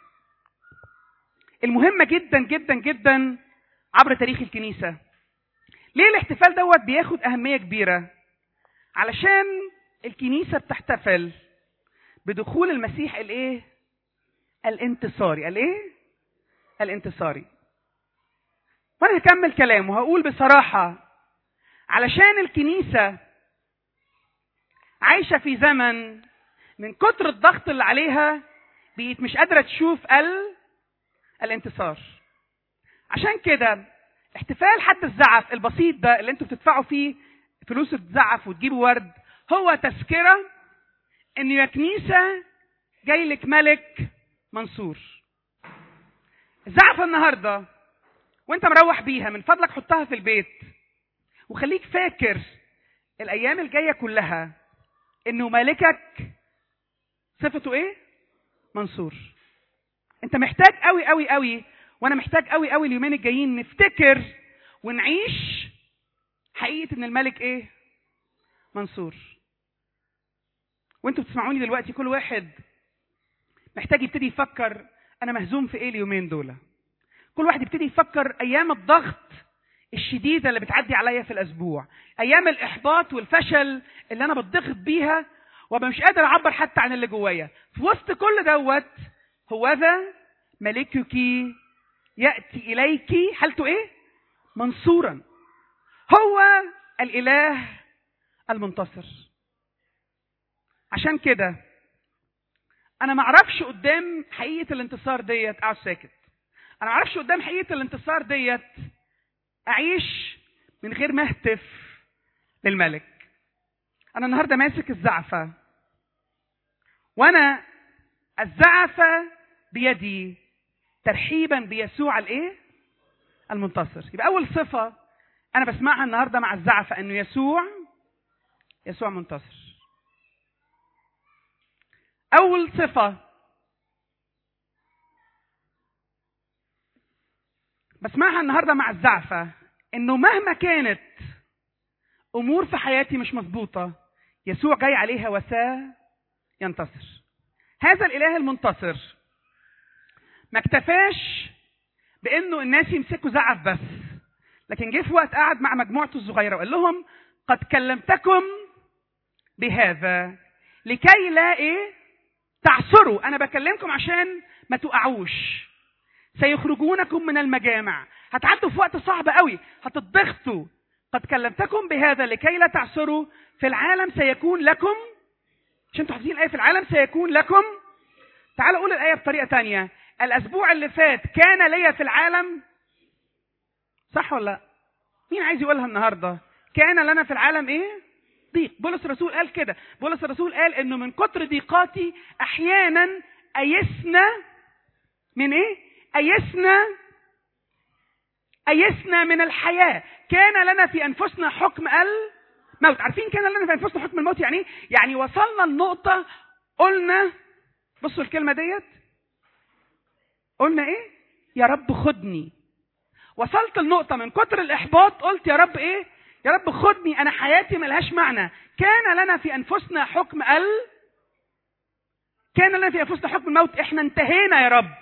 المهمه جدا جدا جدا عبر تاريخ الكنيسه ليه الاحتفال دوت بياخد اهميه كبيره علشان الكنيسه بتحتفل بدخول المسيح الايه الانتصاري الايه الانتصاري وانا هكمل كلام وهقول بصراحه علشان الكنيسه عايشه في زمن من كتر الضغط اللي عليها بقيت مش قادره تشوف ال الانتصار عشان كده احتفال حد الزعف البسيط ده اللي انتوا بتدفعوا فيه فلوس الزعف وتجيبوا ورد هو تذكره ان يا كنيسه جاي لك ملك منصور الزعفه النهارده وانت مروح بيها من فضلك حطها في البيت وخليك فاكر الايام الجايه كلها انه مالكك صفته ايه منصور انت محتاج قوي قوي قوي وانا محتاج قوي قوي اليومين الجايين نفتكر ونعيش حقيقه ان الملك ايه منصور وانتوا بتسمعوني دلوقتي كل واحد محتاج يبتدي يفكر انا مهزوم في ايه اليومين دول كل واحد يبتدي يفكر ايام الضغط الشديده اللي بتعدي عليا في الاسبوع ايام الاحباط والفشل اللي انا بتضغط بيها وابقى مش قادر اعبر حتى عن اللي جوايا في وسط كل دوت هوذا ملكك ياتي اليك حالته ايه منصورا هو الاله المنتصر عشان كده انا ما اعرفش قدام حقيقه الانتصار ديت اقعد ساكت انا ما اعرفش قدام حقيقه الانتصار ديت اعيش من غير ما اهتف للملك انا النهارده ماسك الزعفه وانا الزعفه بيدي ترحيبا بيسوع الايه المنتصر يبقى اول صفه انا بسمعها النهارده مع الزعفه انه يسوع يسوع منتصر اول صفه بسمعها النهارده مع الزعفه انه مهما كانت امور في حياتي مش مظبوطه يسوع جاي عليها وسا ينتصر هذا الاله المنتصر ما اكتفاش بانه الناس يمسكوا زعف بس لكن جه في وقت قعد مع مجموعته الصغيره وقال لهم قد كلمتكم بهذا لكي لا ايه تعثروا انا بكلمكم عشان ما تقعوش سيخرجونكم من المجامع هتعدوا في وقت صعب قوي هتضغطوا قد كلمتكم بهذا لكي لا تعثروا في العالم سيكون لكم مش انتوا حافظين الايه في العالم سيكون لكم تعالوا قول الايه بطريقه تانية الاسبوع اللي فات كان ليا في العالم صح ولا لا مين عايز يقولها النهارده كان لنا في العالم ايه ضيق بولس الرسول قال كده بولس الرسول قال انه من كتر ضيقاتي احيانا ايسنا من ايه ايسنا ايسنا من الحياه كان لنا في انفسنا حكم الموت عارفين كان لنا في انفسنا حكم الموت يعني ايه يعني وصلنا لنقطه قلنا بصوا الكلمه ديت قلنا ايه يا رب خدني وصلت لنقطة من كتر الإحباط قلت يا رب إيه؟ يا رب خدني أنا حياتي ملهاش معنى كان لنا في أنفسنا حكم ال كان لنا في أنفسنا حكم الموت إحنا انتهينا يا رب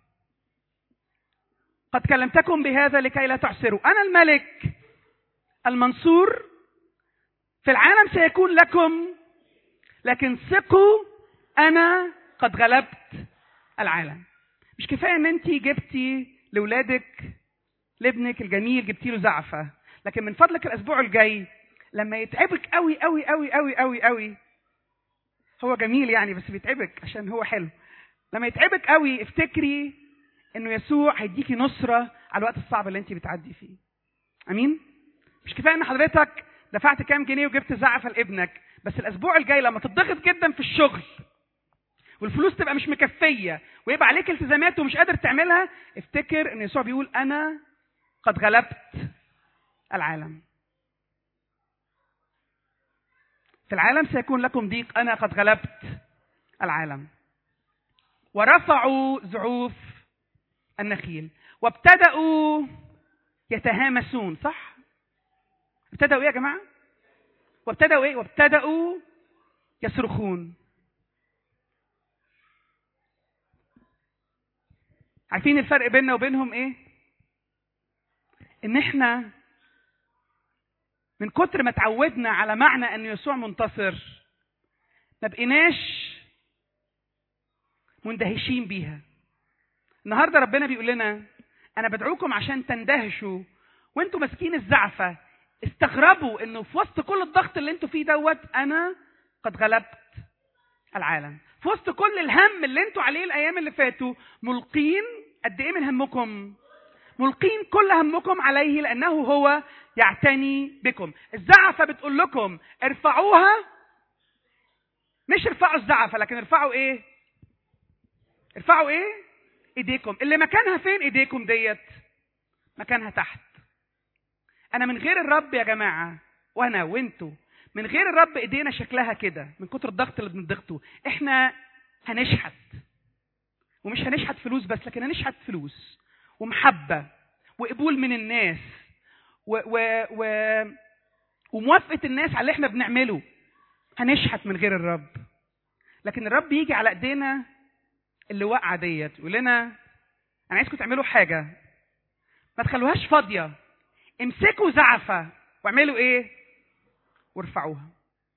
قد كلمتكم بهذا لكي لا تعسروا أنا الملك المنصور في العالم سيكون لكم لكن ثقوا أنا قد غلبت العالم مش كفاية إن أنت جبتي لولادك لابنك الجميل جبتي له زعفه لكن من فضلك الاسبوع الجاي لما يتعبك قوي قوي قوي قوي قوي قوي هو جميل يعني بس بيتعبك عشان هو حلو لما يتعبك قوي افتكري انه يسوع هيديكي نصره على الوقت الصعب اللي انت بتعدي فيه امين مش كفايه ان حضرتك دفعت كام جنيه وجبت زعفه لابنك بس الاسبوع الجاي لما تضغط جدا في الشغل والفلوس تبقى مش مكفيه ويبقى عليك التزامات ومش قادر تعملها افتكر ان يسوع بيقول انا قد غلبت العالم في العالم سيكون لكم ضيق انا قد غلبت العالم ورفعوا زعوف النخيل وابتدأوا يتهامسون صح ابتدأوا ايه يا جماعه وابتدأوا ايه وابتدأوا يصرخون عارفين الفرق بيننا وبينهم ايه ان احنا من كتر ما اتعودنا على معنى ان يسوع منتصر ما بقيناش مندهشين بيها النهارده ربنا بيقول لنا انا بدعوكم عشان تندهشوا وانتوا ماسكين الزعفه استغربوا انه في وسط كل الضغط اللي انتوا فيه دوت انا قد غلبت العالم في وسط كل الهم اللي انتوا عليه الايام اللي فاتوا ملقين قد ايه من همكم ملقين كل همكم عليه لانه هو يعتني بكم الزعفه بتقول لكم ارفعوها مش ارفعوا الزعفه لكن ارفعوا ايه ارفعوا ايه ايديكم اللي مكانها فين ايديكم ديت مكانها تحت انا من غير الرب يا جماعه وانا وانتوا من غير الرب ايدينا شكلها كده من كتر الضغط اللي بنضغطه احنا هنشحت ومش هنشحت فلوس بس لكن هنشحت فلوس ومحبه وقبول من الناس و و و وموافقه الناس على اللي احنا بنعمله هنشحت من غير الرب لكن الرب يجي على ايدينا اللي واقعه ديت يقول لنا انا عايزكم تعملوا حاجه ما تخلوهاش فاضيه امسكوا زعفه واعملوا ايه وارفعوها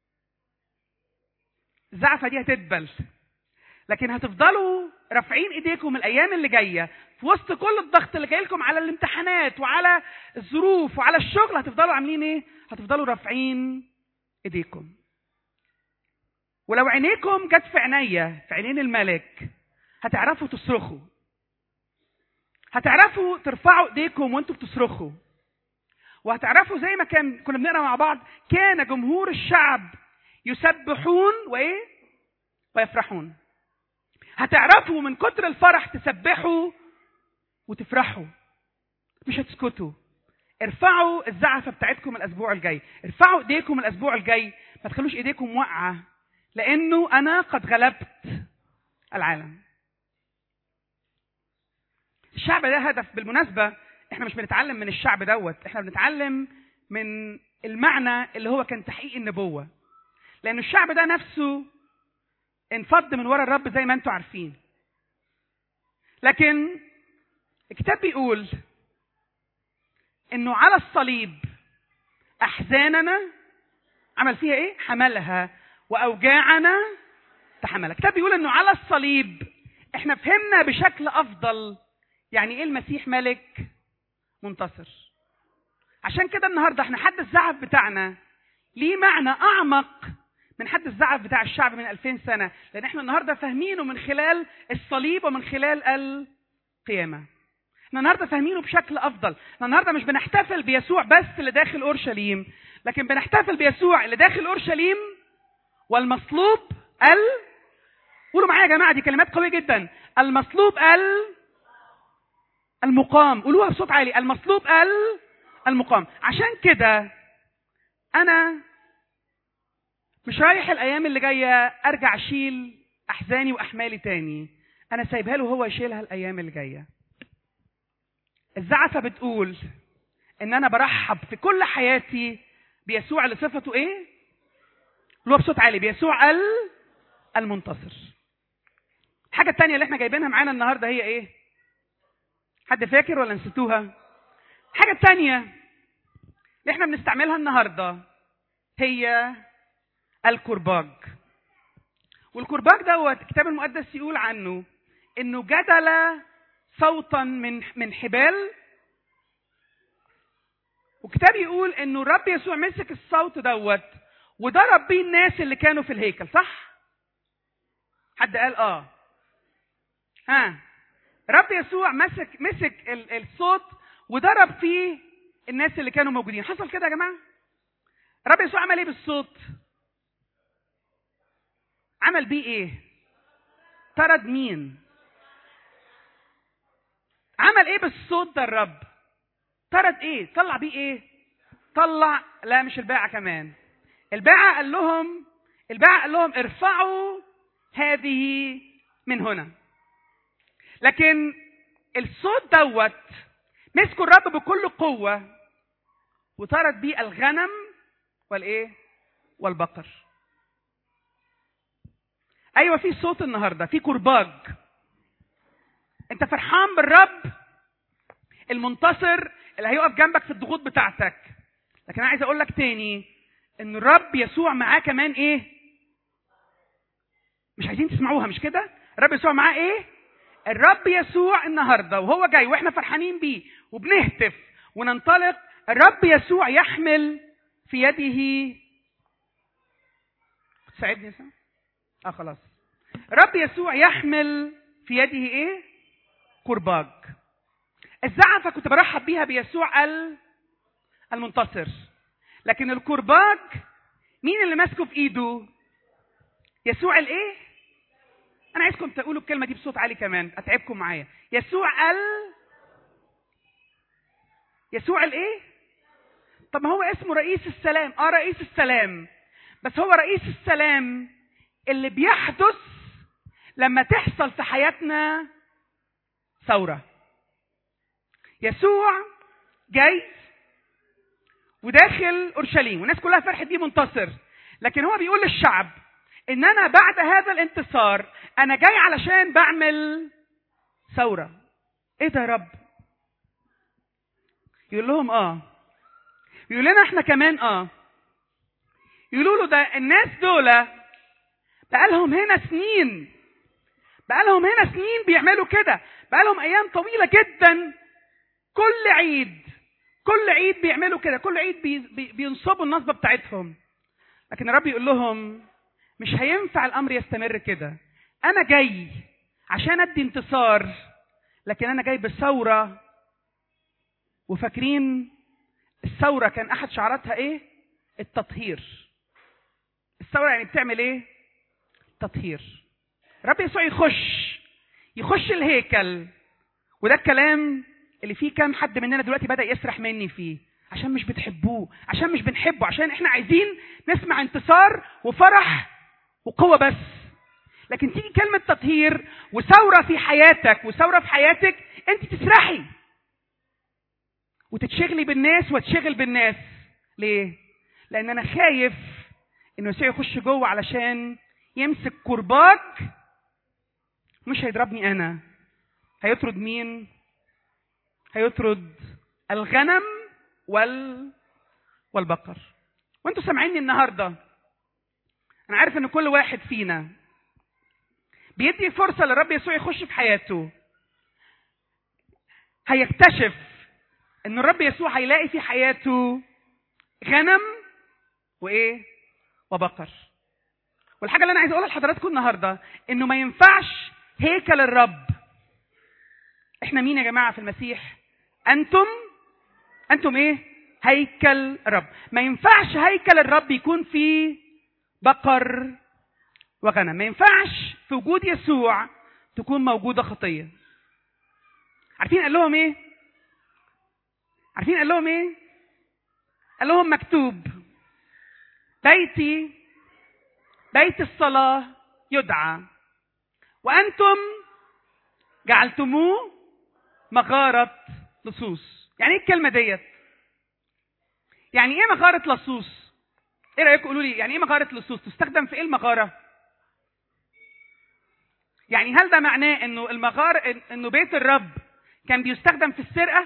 الزعفه دي هتدبل لكن هتفضلوا رافعين ايديكم الايام اللي جايه في وسط كل الضغط اللي جاي لكم على الامتحانات وعلى الظروف وعلى الشغل هتفضلوا عاملين ايه هتفضلوا رافعين ايديكم ولو عينيكم جت في عينيا في عينين الملك هتعرفوا تصرخوا هتعرفوا ترفعوا ايديكم وانتوا بتصرخوا وهتعرفوا زي ما كان كنا بنقرا مع بعض كان جمهور الشعب يسبحون وايه ويفرحون هتعرفوا من كتر الفرح تسبحوا وتفرحوا مش هتسكتوا ارفعوا الزعفه بتاعتكم الاسبوع الجاي ارفعوا ايديكم الاسبوع الجاي ما تخلوش ايديكم واقعه لانه انا قد غلبت العالم الشعب ده هدف بالمناسبه احنا مش بنتعلم من الشعب دوت احنا بنتعلم من المعنى اللي هو كان تحقيق النبوه لان الشعب ده نفسه انفض من ورا الرب زي ما انتم عارفين لكن الكتاب بيقول انه على الصليب احزاننا عمل فيها ايه حملها واوجاعنا تحملها الكتاب بيقول انه على الصليب احنا فهمنا بشكل افضل يعني ايه المسيح ملك منتصر عشان كده النهارده احنا حد الزعف بتاعنا ليه معنى اعمق من حد الزعف بتاع الشعب من 2000 سنه لان احنا النهارده فاهمينه من خلال الصليب ومن خلال القيامه احنا النهارده فاهمينه بشكل افضل احنا النهارده مش بنحتفل بيسوع بس اللي داخل اورشليم لكن بنحتفل بيسوع اللي داخل اورشليم والمصلوب ال قولوا معايا يا جماعه دي كلمات قويه جدا المصلوب المقام قولوها بصوت عالي المصلوب ال المقام عشان كده انا مش رايح الايام اللي جايه ارجع اشيل احزاني واحمالي تاني انا سايبها له هو يشيلها الايام اللي جايه الزعفه بتقول ان انا برحب في كل حياتي بيسوع اللي صفته ايه اللي هو بصوت عالي بيسوع ال المنتصر الحاجه التانية اللي احنا جايبينها معانا النهارده هي ايه حد فاكر ولا نسيتوها الحاجه التانية اللي احنا بنستعملها النهارده هي الكرباج والكرباج دوت الكتاب المقدس يقول عنه انه جدل صوتا من من حبال والكتاب يقول انه الرب يسوع مسك الصوت دوت وضرب بيه الناس اللي كانوا في الهيكل صح حد قال اه ها رب يسوع مسك مسك ال- الصوت وضرب فيه الناس اللي كانوا موجودين حصل كده يا جماعه رب يسوع عمل ايه بالصوت عمل بيه ايه طرد مين عمل ايه بالصوت ده الرب طرد ايه طلع بيه ايه طلع لا مش الباعة كمان الباعة قال لهم الباعة قال لهم ارفعوا هذه من هنا لكن الصوت دوت مسكوا الرب بكل قوة وطرد بيه الغنم والايه والبقر ايوه في صوت النهارده في كرباج انت فرحان بالرب المنتصر اللي هيقف جنبك في الضغوط بتاعتك لكن انا عايز اقول لك تاني ان الرب يسوع معاه كمان ايه مش عايزين تسمعوها مش كده الرب يسوع معاه ايه الرب يسوع النهارده وهو جاي واحنا فرحانين بيه وبنهتف وننطلق الرب يسوع يحمل في يده تساعدني يا سام؟ اه خلاص الرب يسوع يحمل في يده ايه كرباج الزعفة كنت برحب بيها بيسوع ال- المنتصر لكن الكرباج مين اللي ماسكه في ايده يسوع الايه انا عايزكم تقولوا الكلمه دي بصوت عالي كمان اتعبكم معايا يسوع ال يسوع الايه طب ما هو اسمه رئيس السلام اه رئيس السلام بس هو رئيس السلام اللي بيحدث لما تحصل في حياتنا ثوره يسوع جاي وداخل اورشليم والناس كلها فرحت بيه منتصر لكن هو بيقول للشعب ان انا بعد هذا الانتصار انا جاي علشان بعمل ثوره ايه ده يا رب يقول لهم اه يقول لنا احنا كمان اه يقولوا له ده الناس دول بقالهم هنا سنين بقالهم هنا سنين بيعملوا كده بقالهم ايام طويله جدا كل عيد كل عيد بيعملوا كده كل عيد بي بي بينصبوا النصبه بتاعتهم لكن الرب يقول لهم مش هينفع الامر يستمر كده انا جاي عشان ادي انتصار لكن انا جاي بثوره وفاكرين الثوره كان احد شعاراتها ايه التطهير الثوره يعني بتعمل ايه تطهير رب يسوع يخش يخش الهيكل وده الكلام اللي فيه كام حد مننا دلوقتي بدا يسرح مني فيه عشان مش بتحبوه عشان مش بنحبه عشان احنا عايزين نسمع انتصار وفرح وقوه بس لكن تيجي كلمه تطهير وثوره في حياتك وثوره في حياتك انت تسرحي وتتشغلي بالناس وتشغل بالناس ليه لان انا خايف انه يسوع يخش جوه علشان يمسك كرباج مش هيضربني انا هيطرد مين هيطرد الغنم وال والبقر وانتوا سامعيني النهارده انا عارف ان كل واحد فينا بيدي فرصه للرب يسوع يخش في حياته هيكتشف ان الرب يسوع هيلاقي في حياته غنم وايه وبقر والحاجه اللي انا عايز اقولها لحضراتكم النهارده انه ما ينفعش هيكل الرب احنا مين يا جماعه في المسيح انتم انتم ايه هيكل الرب ما ينفعش هيكل الرب يكون فيه بقر وغنم ما ينفعش في وجود يسوع تكون موجوده خطيه عارفين قال لهم ايه عارفين قال لهم ايه قال لهم مكتوب بيتي بيت الصلاة يدعى وأنتم جعلتموه مغارة لصوص يعني ايه الكلمة ديت يعني ايه مغارة لصوص ايه رأيكم قولوا لي يعني ايه مغارة لصوص تستخدم في ايه المغارة يعني هل ده معناه انه المغارة إن- انه بيت الرب كان بيستخدم في السرقة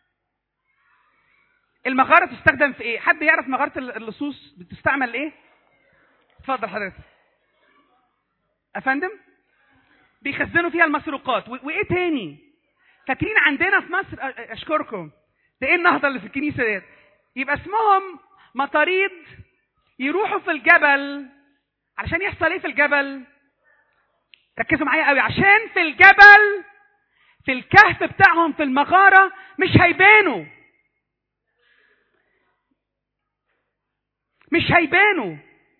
المغارة تستخدم في ايه حد يعرف مغارة ال- اللصوص بتستعمل ايه اتفضل حضرتك افندم بيخزنوا فيها المسروقات و- وايه تاني فاكرين عندنا في مصر أ- أ- اشكركم ده ايه النهضه اللي في الكنيسه ديت يبقى اسمهم مطاريد يروحوا في الجبل علشان يحصل ايه في الجبل ركزوا معايا قوي عشان في الجبل في الكهف بتاعهم في المغاره مش هيبانوا مش هيبانوا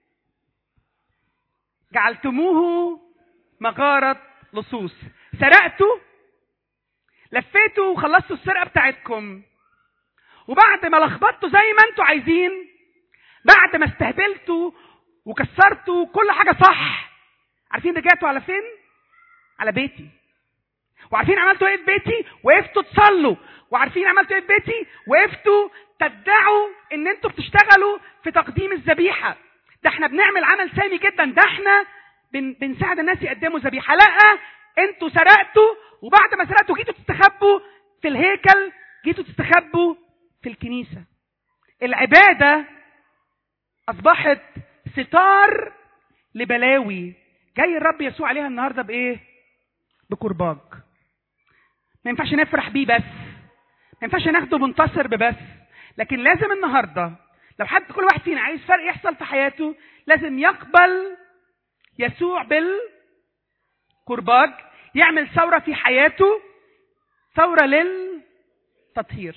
جعلتموه مغارة لصوص سرقتوا لفيتوا وخلصتوا السرقة بتاعتكم وبعد ما لخبطتوا زي ما انتوا عايزين بعد ما استهبلتوا وكسرتوا كل حاجة صح عارفين رجعتوا على فين؟ على بيتي وعارفين عملتوا ايه في بيتي؟ وقفتوا تصلوا وعارفين عملتوا ايه في بيتي؟ وقفتوا تدعوا ان انتوا بتشتغلوا في تقديم الذبيحة ده احنا بنعمل عمل سامي جدا ده احنا بن بنساعد الناس يقدموا ذبيحة لا انتوا سرقتوا وبعد ما سرقتوا جيتوا تستخبوا في الهيكل جيتوا تستخبوا في الكنيسة العبادة أصبحت ستار لبلاوي جاي الرب يسوع عليها النهاردة بإيه؟ بكرباج ما ينفعش نفرح بيه بس ما ينفعش ناخده منتصر ببس لكن لازم النهارده لو حد كل واحد فينا عايز فرق يحصل في حياته لازم يقبل يسوع بالكرباج يعمل ثورة في حياته ثورة للتطهير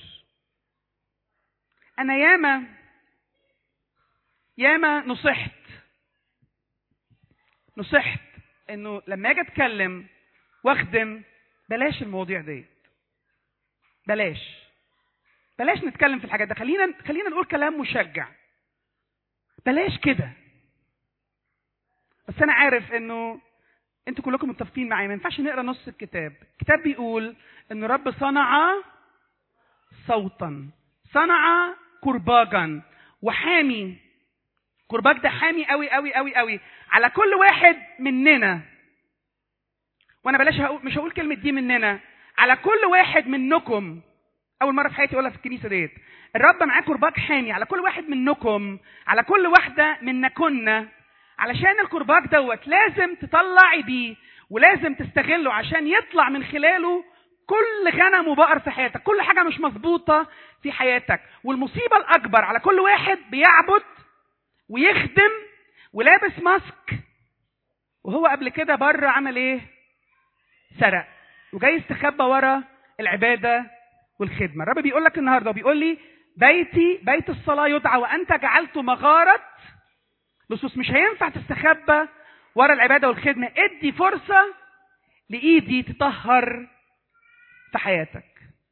أنا ياما ياما نصحت نصحت إنه لما أجي أتكلم واخدم بلاش المواضيع دي بلاش بلاش نتكلم في الحاجات ده خلينا خلينا نقول كلام مشجع بلاش كده بس انا عارف انه انتوا كلكم متفقين معايا ما ينفعش نقرا نص الكتاب الكتاب بيقول ان رب صنع صوتا صنع كرباجا وحامي كرباج ده حامي قوي قوي قوي قوي على كل واحد مننا وانا بلاش هقول مش هقول كلمه دي مننا على كل واحد منكم اول مره في حياتي اقولها في الكنيسه ديت الرب معاه كرباج حامي على كل واحد منكم على كل واحده منكن علشان الكرباج دوت لازم تطلعي بيه ولازم تستغله عشان يطلع من خلاله كل غنم وبقر في حياتك كل حاجه مش مظبوطه في حياتك والمصيبه الاكبر على كل واحد بيعبد ويخدم ولابس ماسك وهو قبل كده بره عمل ايه سرق وجاي يستخبى ورا العباده والخدمه الرب بيقول لك النهارده بيقول لي بيتي بيت الصلاه يدعى وانت جعلته مغاره لصوص مش هينفع تستخبى ورا العباده والخدمه ادي فرصه لايدي تطهر في حياتك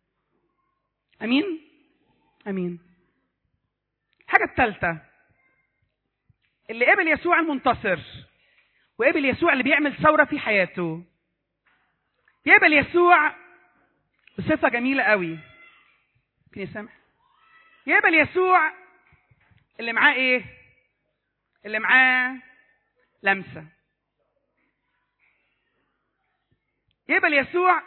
امين امين الحاجه الثالثه اللي قبل يسوع المنتصر وقبل يسوع اللي بيعمل ثوره في حياته يقبل يسوع بصفه جميله قوي ممكن يسامح يقبل يسوع اللي معاه ايه اللي معاه لمسه يقبل يسوع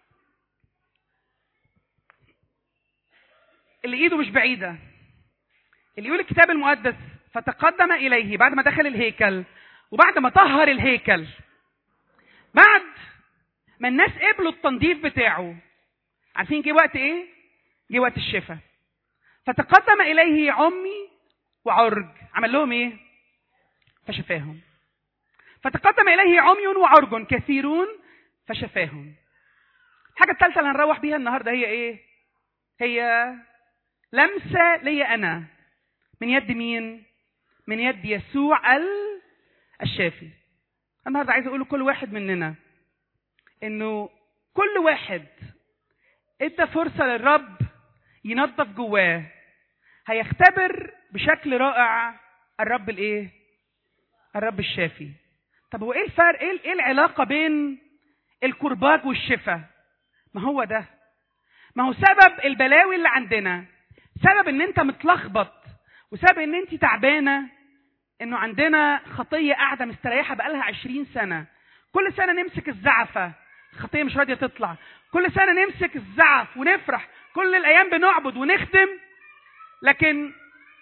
اللي ايده مش بعيده اللي يقول الكتاب المقدس فتقدم اليه بعد ما دخل الهيكل وبعد ما طهر الهيكل بعد ما الناس قبلوا التنظيف بتاعه عارفين جه وقت ايه جه وقت الشفاء فتقدم اليه عمي وعرج عمل لهم ايه فشفاهم فتقدم اليه عمي وعرج كثيرون فشفاهم الحاجه الثالثه اللي هنروح بيها النهارده هي ايه هي لمسه ليا انا من يد مين من يد يسوع ال- الشافي النهارده عايز اقول لكل واحد مننا انه كل واحد ادى فرصة للرب ينظف جواه هيختبر بشكل رائع الرب الايه الرب الشافي طب هو ايه الفرق ايه ايه العلاقة بين الكرباج والشفاء ما هو ده ما هو سبب البلاوي اللي عندنا سبب ان انت متلخبط وسبب ان انت تعبانه انه عندنا خطيه قاعده مستريحه بقالها عشرين سنه كل سنه نمسك الزعفه الخطيه مش راضيه تطلع كل سنه نمسك الزعف ونفرح كل الايام بنعبد ونخدم لكن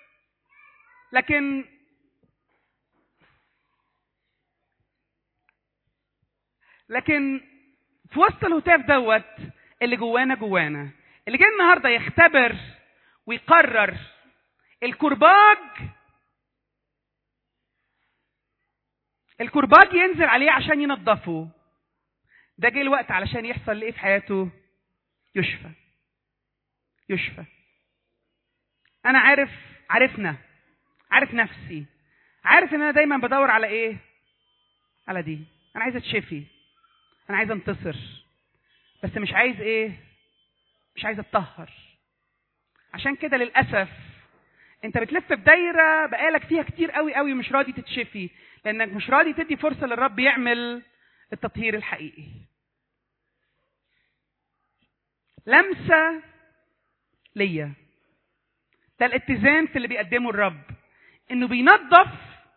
لكن لكن في وسط الهتاف دوت اللي جوانا جوانا اللي جاي النهارده يختبر ويقرر الكرباج الكرباج ينزل عليه عشان ينظفه ده جه الوقت علشان يحصل ايه في حياته يشفى يشفى انا عارف عارفنا عارف نفسي عارف ان انا دايما بدور على ايه على دي انا عايز اتشفي انا عايز انتصر بس مش عايز ايه مش عايز اتطهر عشان كده للاسف انت بتلف في دايره بقالك فيها كتير قوي قوي مش راضي تتشفي لانك مش راضي تدي فرصه للرب يعمل التطهير الحقيقي لمسه ليا ده الاتزان في اللي بيقدمه الرب انه بينظف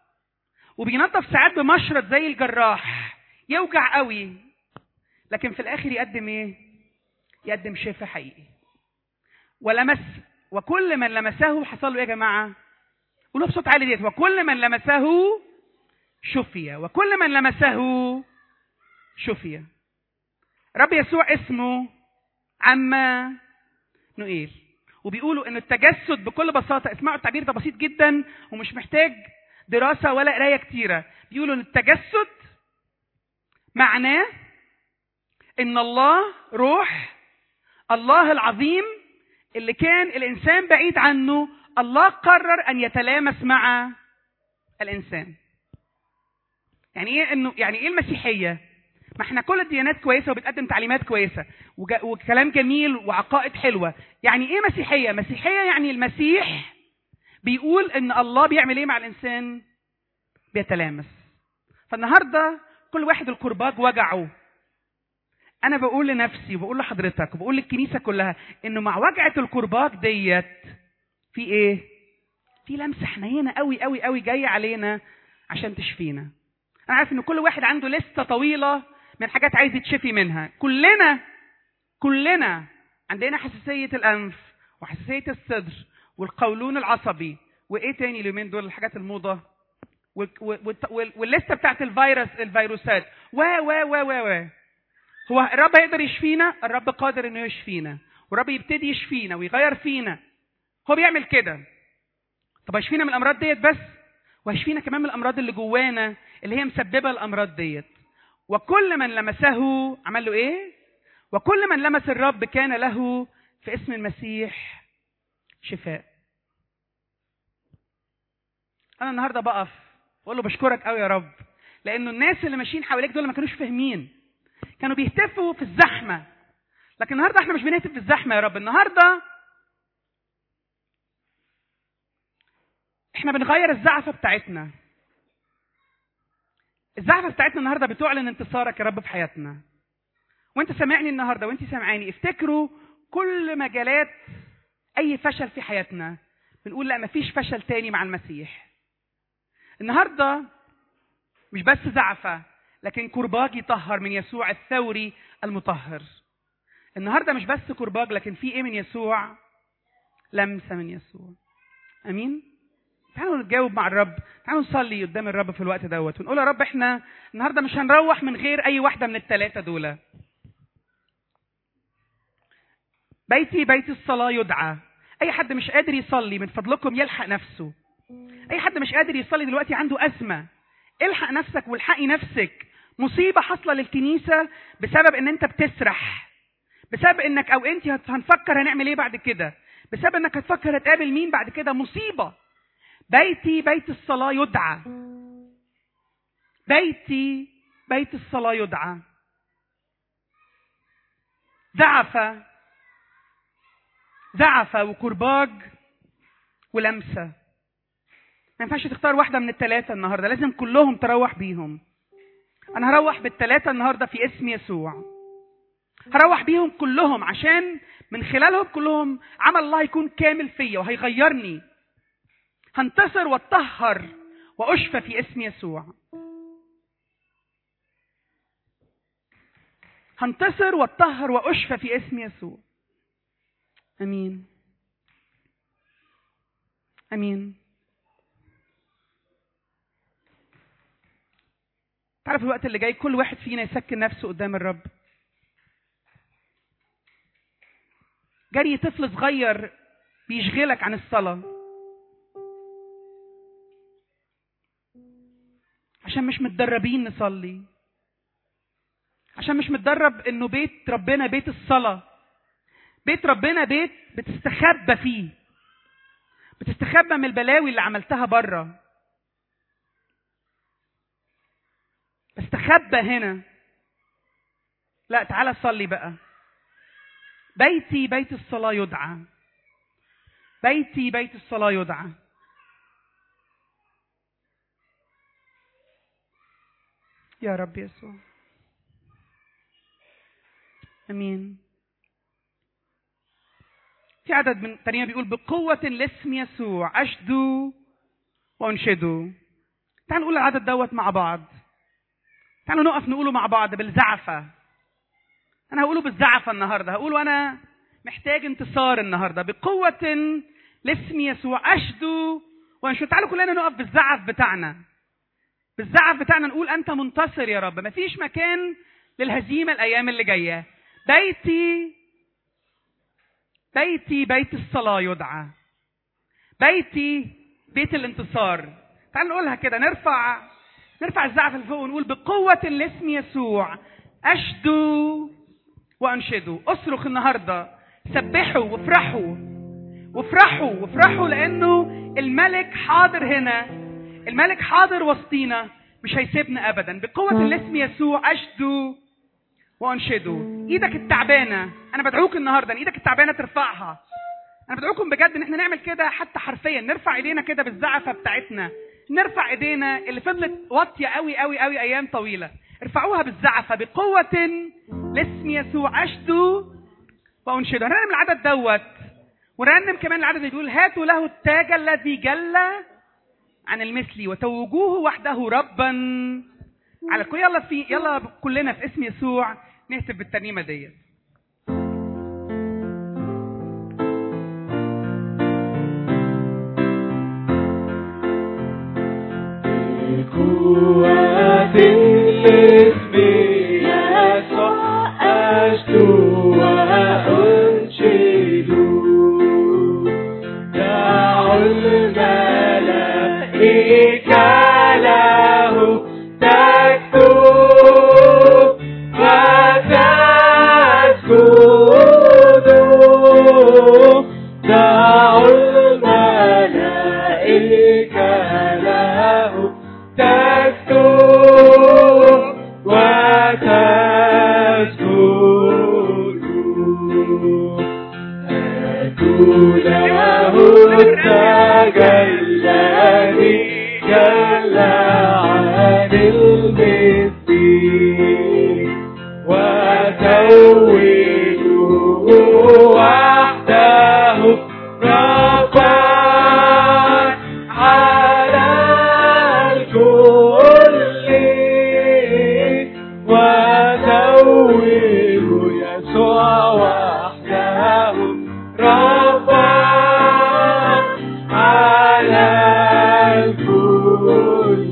وبينظف ساعات بمشرط زي الجراح يوجع قوي لكن في الاخر يقدم ايه يقدم شفاء حقيقي ولمس وكل من لمسه حصل له ايه يا جماعه قولوا بصوت عالي ديت وكل من لمسه شفي وكل من لمسه شفي رب يسوع اسمه عما نوئيل وبيقولوا ان التجسد بكل بساطه اسمعوا التعبير ده بسيط جدا ومش محتاج دراسه ولا قرايه كتيره بيقولوا ان التجسد معناه ان الله روح الله العظيم اللي كان الانسان بعيد عنه الله قرر ان يتلامس مع الانسان يعني ايه انه يعني ايه المسيحيه ما احنا كل الديانات كويسه وبتقدم تعليمات كويسه وج- وكلام جميل وعقائد حلوه يعني ايه مسيحيه مسيحيه يعني المسيح بيقول ان الله بيعمل ايه مع الانسان بيتلامس فالنهارده كل واحد الكرباج وجعه انا بقول لنفسي وبقول لحضرتك وبقول للكنيسه كلها انه مع وجعه الكرباج ديت في ايه في لمسه حنينه قوي قوي قوي جايه علينا عشان تشفينا انا عارف ان كل واحد عنده لسته طويله من حاجات عايز يتشفي منها كلنا كلنا عندنا حساسيه الانف وحساسيه الصدر والقولون العصبي وايه تاني اليومين دول الحاجات الموضه وال- وال- وال- واللسته بتاعت الفيروس الفيروسات و و و و و هو الرب هيقدر يشفينا الرب قادر انه يشفينا والرب يبتدي يشفينا ويغير فينا هو بيعمل كده طب هيشفينا من الامراض ديت بس وهيشفينا كمان من الامراض اللي جوانا اللي هي مسببه الامراض ديت وكل من لمسه عمل له ايه وكل من لمس الرب كان له في اسم المسيح شفاء انا النهارده بقف واقول له بشكرك قوي يا رب لانه الناس اللي ماشيين حواليك دول ما كانوش فاهمين كانوا بيهتفوا في الزحمه لكن النهارده احنا مش بنهتف في الزحمه يا رب النهارده احنا بنغير الزعفه بتاعتنا الزعفه بتاعتنا النهارده بتعلن انتصارك يا رب في حياتنا وانت سامعني النهارده وانت سامعاني افتكروا كل مجالات اي فشل في حياتنا بنقول لا مفيش فشل تاني مع المسيح النهارده مش بس زعفه لكن كرباج يطهر من يسوع الثوري المطهر النهارده مش بس كرباج لكن في ايه من يسوع لمسه من يسوع امين تعالوا نتجاوب مع الرب تعالوا نصلي قدام الرب في الوقت دوت ونقول يا رب احنا النهارده مش هنروح من غير اي واحده من الثلاثه دول بيتي بيت الصلاه يدعى اي حد مش قادر يصلي من فضلكم يلحق نفسه اي حد مش قادر يصلي دلوقتي عنده ازمه الحق نفسك والحقي نفسك مصيبه حاصله للكنيسه بسبب ان انت بتسرح بسبب انك او انت هت- هنفكر هنعمل ايه بعد كده بسبب انك هتفكر هتقابل مين بعد كده مصيبه بيتي بيت الصلاه يدعى بيتي بيت الصلاه يدعى ضعف زعفة وكرباج ولمسة ما ينفعش تختار واحدة من الثلاثة النهاردة لازم كلهم تروح بيهم أنا هروح بالثلاثة النهاردة في اسم يسوع هروح بيهم كلهم عشان من خلالهم كلهم عمل الله يكون كامل فيا وهيغيرني هنتصر واتطهر واشفى في اسم يسوع هنتصر واتطهر واشفى في اسم يسوع امين امين تعرف الوقت اللي جاي كل واحد فينا يسكن نفسه قدام الرب جري طفل صغير بيشغلك عن الصلاة عشان مش متدربين نصلي عشان مش متدرب انه بيت ربنا بيت الصلاة بيت ربنا بيت بتستخبى فيه بتستخبى من البلاوي اللي عملتها بره بستخبى هنا لا تعالى صلي بقى بيتي بيت الصلاة يدعى بيتي بيت الصلاة يدعى يا رب يسوع امين في عدد من تانية بيقول بقوة لاسم يسوع أشدو وأنشدو تعالوا نقول العدد دوت مع بعض تعالوا نقف نقوله مع بعض بالزعفة أنا هقوله بالزعفة النهاردة هقوله أنا محتاج انتصار النهاردة بقوة لاسم يسوع أشدو وأنشدو تعالوا كلنا نقف بالزعف بتاعنا بالزعف بتاعنا نقول أنت منتصر يا رب مفيش مكان للهزيمة الأيام اللي جاية بيتي بيتي بيت الصلاة يدعى بيتي بيت الانتصار تعال نقولها كده نرفع نرفع الزعف لفوق ونقول بقوة لاسم يسوع أشدو وأنشدوا اصرخ النهاردة سبحوا وافرحوا وافرحوا وافرحوا لأنه الملك حاضر هنا الملك حاضر وسطينا مش هيسيبنا أبدا بقوة لاسم يسوع أشدو وانشدوا ايدك التعبانه انا بدعوك النهارده ان ايدك التعبانه ترفعها انا بدعوكم بجد ان احنا نعمل كده حتى حرفيا نرفع ايدينا كده بالزعفه بتاعتنا نرفع ايدينا اللي فضلت واطيه قوي قوي قوي ايام طويله ارفعوها بالزعفه بقوه لاسم يسوع اشدوا وانشدوا هنرنم العدد دوت ونرنم كمان العدد اللي بيقول هاتوا له التاج الذي جل عن المثل وتوجوه وحده ربا على الكل يلا في يلا كلنا في اسم يسوع نهتف بالترنيمه ديت بقوة الاسم يسوع أشدو وأنشد دعوا الملائكة له تكتب وتسجد دعوا الملائكة له تكتب وتسجد هاتوا له التاج الذي جل عن المثل وتوجوه وحده ربا على الكل وتوجه يسوع وحده ربا على الكل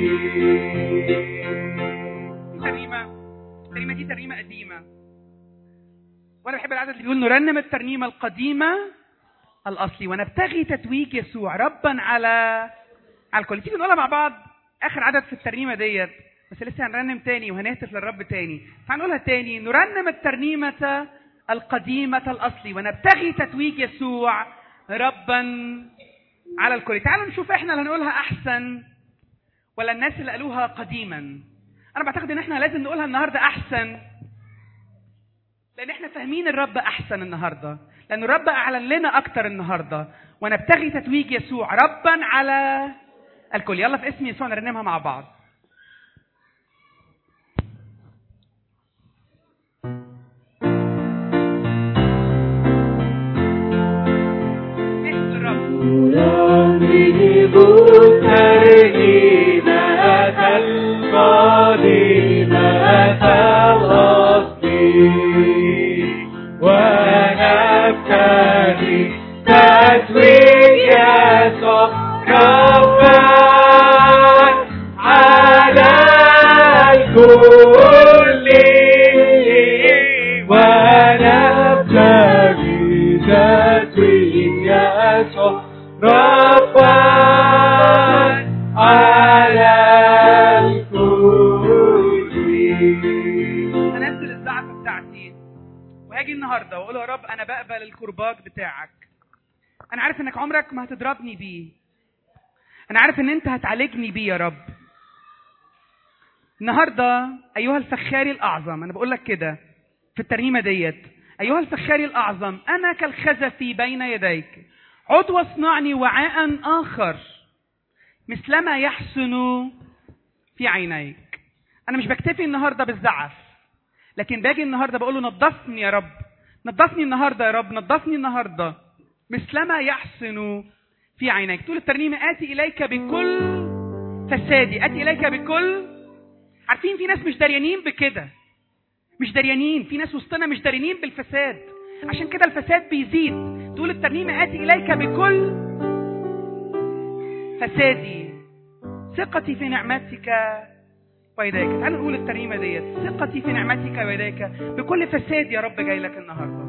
ترنيمه الترنيمه دي ترنيمه قديمه وانا بحب العدد اللي بيقول نرنم الترنيمه القديمه الاصلي ونبتغي تتويج يسوع ربا على على الكل تيجي نقولها مع بعض اخر عدد في الترنيمه ديت بس لسه هنرنم تاني وهنهتف للرب تاني تعال نقولها تاني نرنم الترنيمه القديمه الاصلي ونبتغي تتويج يسوع ربا على الكل تعالوا نشوف احنا اللي هنقولها احسن ولا الناس اللي قالوها قديما انا بعتقد ان احنا لازم نقولها النهارده احسن لان احنا فاهمين الرب احسن النهارده لأن الرب أعلن لنا أكتر النهاردة ونبتغي تتويج يسوع ربا على الكل يلا في اسم يسوع نرنمها مع بعض اسم الرب يهديه ترهيمة القديمة الأصلي ونبتغي تتويج يسوع ربا على الكل ونبتغي تتويج يسوع ربا على الكل هنزل الزعف بتاعتي وهاجي النهارده واقول يا رب انا بقبل الكرباج بتاعك انا عارف انك عمرك ما هتضربني بيه انا عارف ان انت هتعالجني بيه يا رب النهارده ايها الفخاري الاعظم انا بقول لك كده في الترنيمه ديت ايها الفخاري الاعظم انا كالخزف بين يديك عد واصنعني وعاء اخر مثلما يحسن في عينيك انا مش بكتفي النهارده بالزعف لكن باجي النهارده بقول له نظفني يا رب نظفني النهارده يا رب نظفني النهارده مثلما يحسن في عينيك طول الترنيمه اتي اليك بكل فسادي اتي اليك بكل عارفين في ناس مش دريانين بكده مش دريانين في ناس وسطنا مش دريانين بالفساد عشان كده الفساد بيزيد تقول الترنيمه اتي اليك بكل فسادي ثقتي في نعمتك ويديك تعالوا نقول الترنيمه ديت ثقتي في نعمتك ويديك بكل فساد يا رب جاي لك النهارده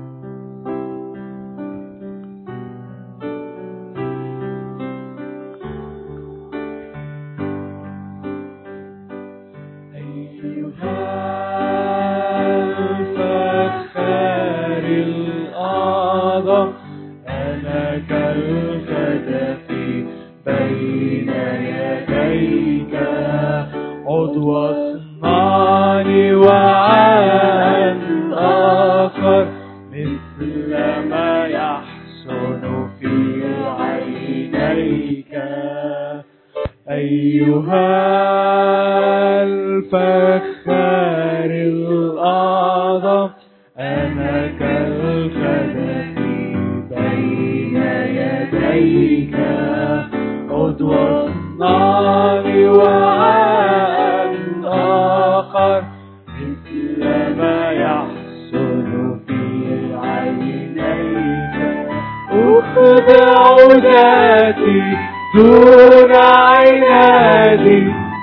الفخار الأعظم أنا كالخدف بين يديك عد واصنعني وعاء آخر مثل ما يحسن في عينيك أيها الفخار الأعظم أنا كالخدف بين يديك عد واصنعني وعاء آخر مثل ما يحسن في عينيك أخدع ذاتي دون عنادي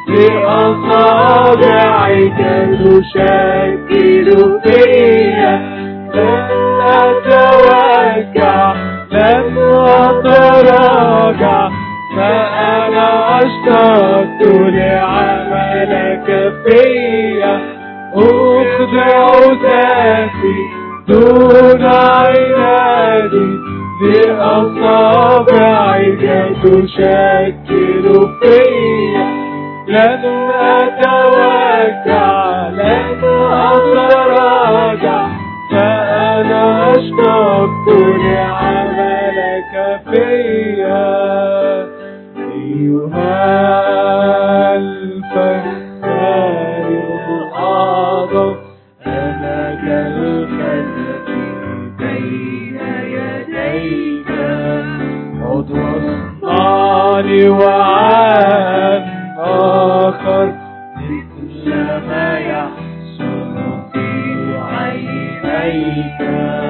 لأصابعك تشكل فيا لن أتوجع لن أتراجع فأنا اشتقت لعملك فيا أخدع ذاتي دون عنادي بأصابعك تشكل فيا لن أتوجع لن أتراجع فأنا اشتقت لعملك فيا أيها الفخار الأعظم أنا كالخزف بين يديك عد واصنعني وعاء آخر مثل ما يحسن في عينيك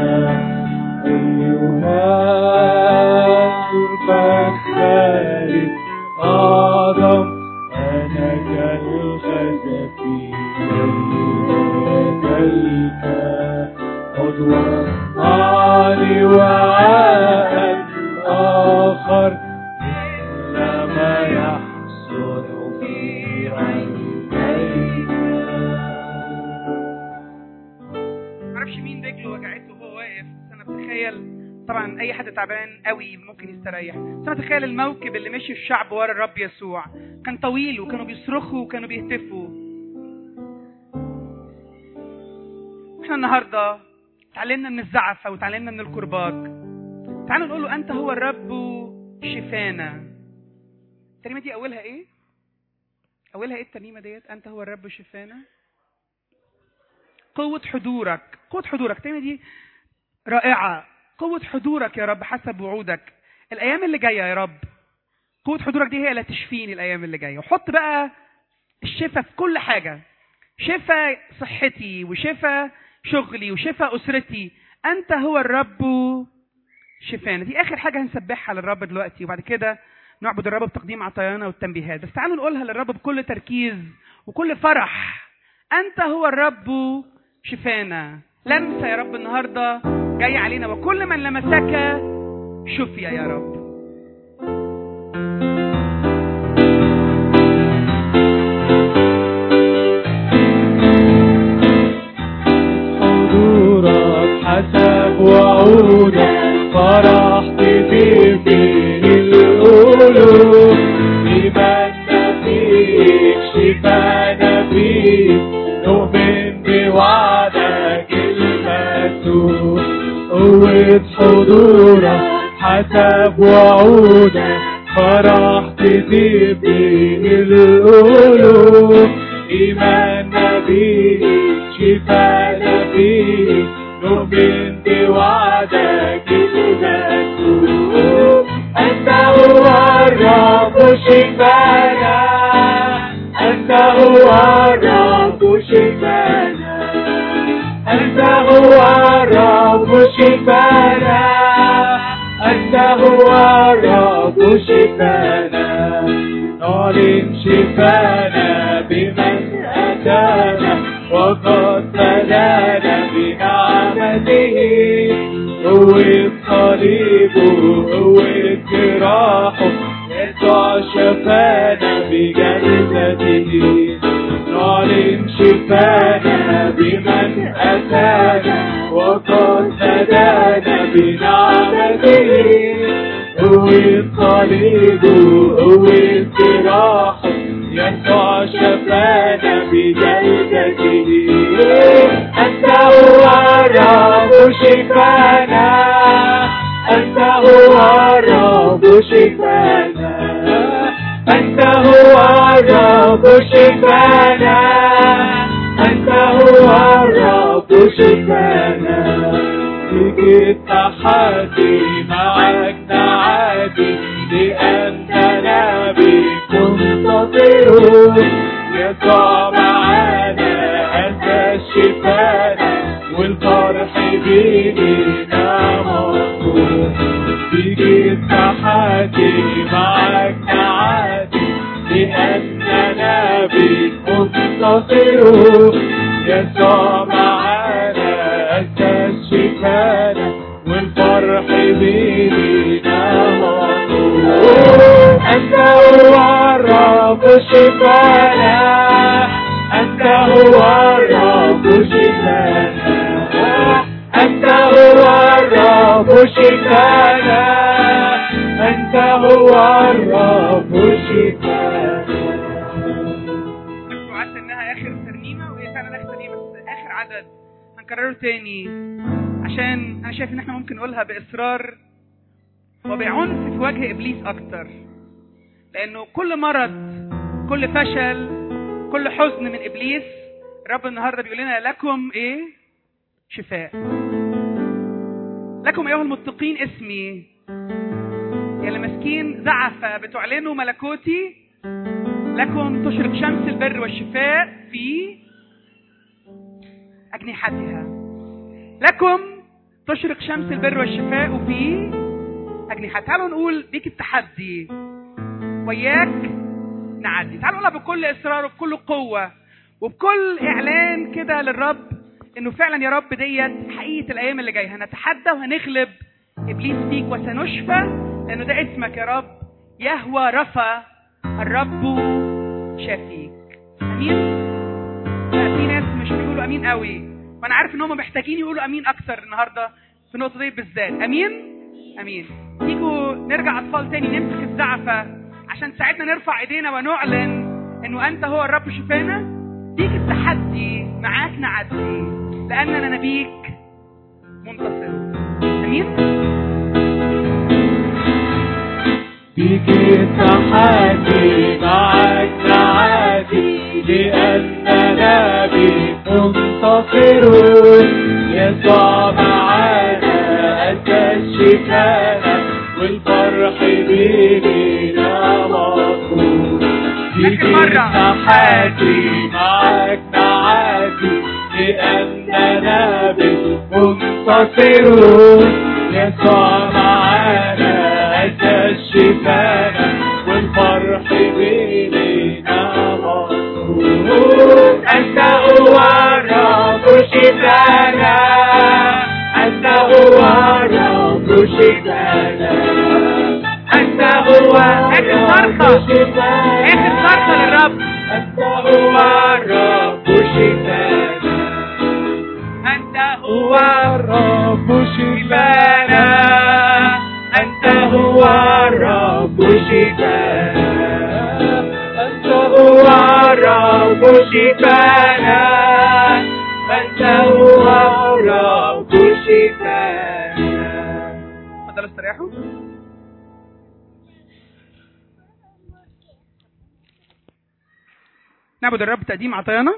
أيها الفخار الأعظم أنا كالخزف بين يديك عد واصنعني وعاء آخر مثل ما يحسن في عينيك معرفش مين رجله وجعته وهو واقف بس انا بتخيل طبعا اي حد تعبان قوي ممكن يستريح بس انا بتخيل الموكب اللي مشي الشعب ورا الرب يسوع كان طويل وكانوا بيصرخوا وكانوا بيهتفوا احنا النهارده تعلمنا من الزعفة وتعلمنا من الكرباج تعالوا نقول له أنت هو الرب شفانا الترنيمة دي أولها إيه؟ أولها إيه الترنيمة ديت؟ أنت هو الرب شفانا قوة حضورك قوة حضورك الترنيمة دي رائعة قوة حضورك يا رب حسب وعودك الأيام اللي جاية يا رب قوة حضورك دي هي اللي تشفيني الأيام اللي جاية وحط بقى الشفاء في كل حاجة شفاء صحتي وشفاء شغلي وشفاء أسرتي أنت هو الرب شفانا دي آخر حاجة هنسبحها للرب دلوقتي وبعد كده نعبد الرب بتقديم عطايانا والتنبيهات بس تعالوا نقولها للرب بكل تركيز وكل فرح أنت هو الرب شفانا لمسة يا رب النهاردة جاي علينا وكل من لمسك شفي يا رب حضورك حسب وعودك فرحت في بين القلوب إيماننا فيك شفانا فيك نؤمن بوعدك المكتوب قوة حضورك حسب وعودك فرحت في بين القلوب إيماننا بيك شفانا فيك نؤمن بوعدك المكتوب أنت هو الرب شفانا أنت هو الرب شفانا أنت هو الرب شفانا أنت هو الرب شفانا نعلن شفانا بمن أتانا وقد فدانا بنعمته قوة صليبه قوة جراحه يسوع شفانا بجلدته نعلن شفانا بمن أتانا وقد فدانا بنعمته قوة صليبه قوة جراحه يسوع شفانا بجلدته أنت هو الرب شفانا أنت هو الرب شفانا أنت هو الرب شفانا أنت هو الرب شفانا فيك التحدي معك نعادي لأننا بك منتصرون يسوع معانا أنت الشفانا والفرح بينا مطلوب فيك التحدي معك نعادي لأننا بك منتصرون يسوع معانا أنت الشفانا والفرح بينا مطلوب أنت هو الرب شفانا أنت هو الرب شفانا أنت هو الرب شفانا أنت هو الرب شفانا كنت وعدت انها اخر ترنيمه وهي فعلا اخر ترنيمه بس اخر عدد هنكرره تاني عشان انا شايف ان احنا ممكن نقولها باصرار وبعنف في وجه ابليس اكتر لانه كل مرض كل فشل كل حزن من ابليس رب النهارده بيقول لنا لكم ايه شفاء لكم ايها المتقين اسمي يا اللي ماسكين زعفه بتعلنوا ملكوتي لكم تشرق شمس البر والشفاء في أجنحتها لكم تشرق شمس البر والشفاء في أجنحتها تعالوا نقول بيك التحدي وياك نعدي تعالوا نقولها بكل إصرار وبكل قوة وبكل إعلان كده للرب إنه فعلا يا رب ديت حقيقة الأيام اللي جاية هنتحدى وهنغلب إبليس فيك وسنشفى لأنه ده اسمك يا رب يهوى رفا الرب شافيك امين لا في ناس مش بيقولوا امين قوي وانا عارف ان هم محتاجين يقولوا امين اكتر النهارده في النقطه دي بالذات امين امين تيجوا نرجع اطفال تاني نمسك الزعفه عشان تساعدنا نرفع ايدينا ونعلن انه انت هو الرب شفانا ديك التحدي معاك نعدي لاننا نبيك منتصرون امين بيجي التحدي معك تعادي لأننا بك منتصرون يسوع معانا أنت الشفاء والفرح بينا مطلوب بيجي مرة. التحدي معك تعادي لأننا بك منتصرون يسوع معانا أنت الشفاء والفرح بينا مطلوب أنت هو الرب شفانا أنت هو الرب شفانا أنت هو آخر صرخة. الرب شفانا اخر صرخة للرب أنت هو الرب شفانا انت هو الرب شفانا أنت هو الرب شفانا أنت هو الرب شفانا أنت هو الرب شفانا اتفضلوا استريحوا نعبد الرب تقديم عطايانا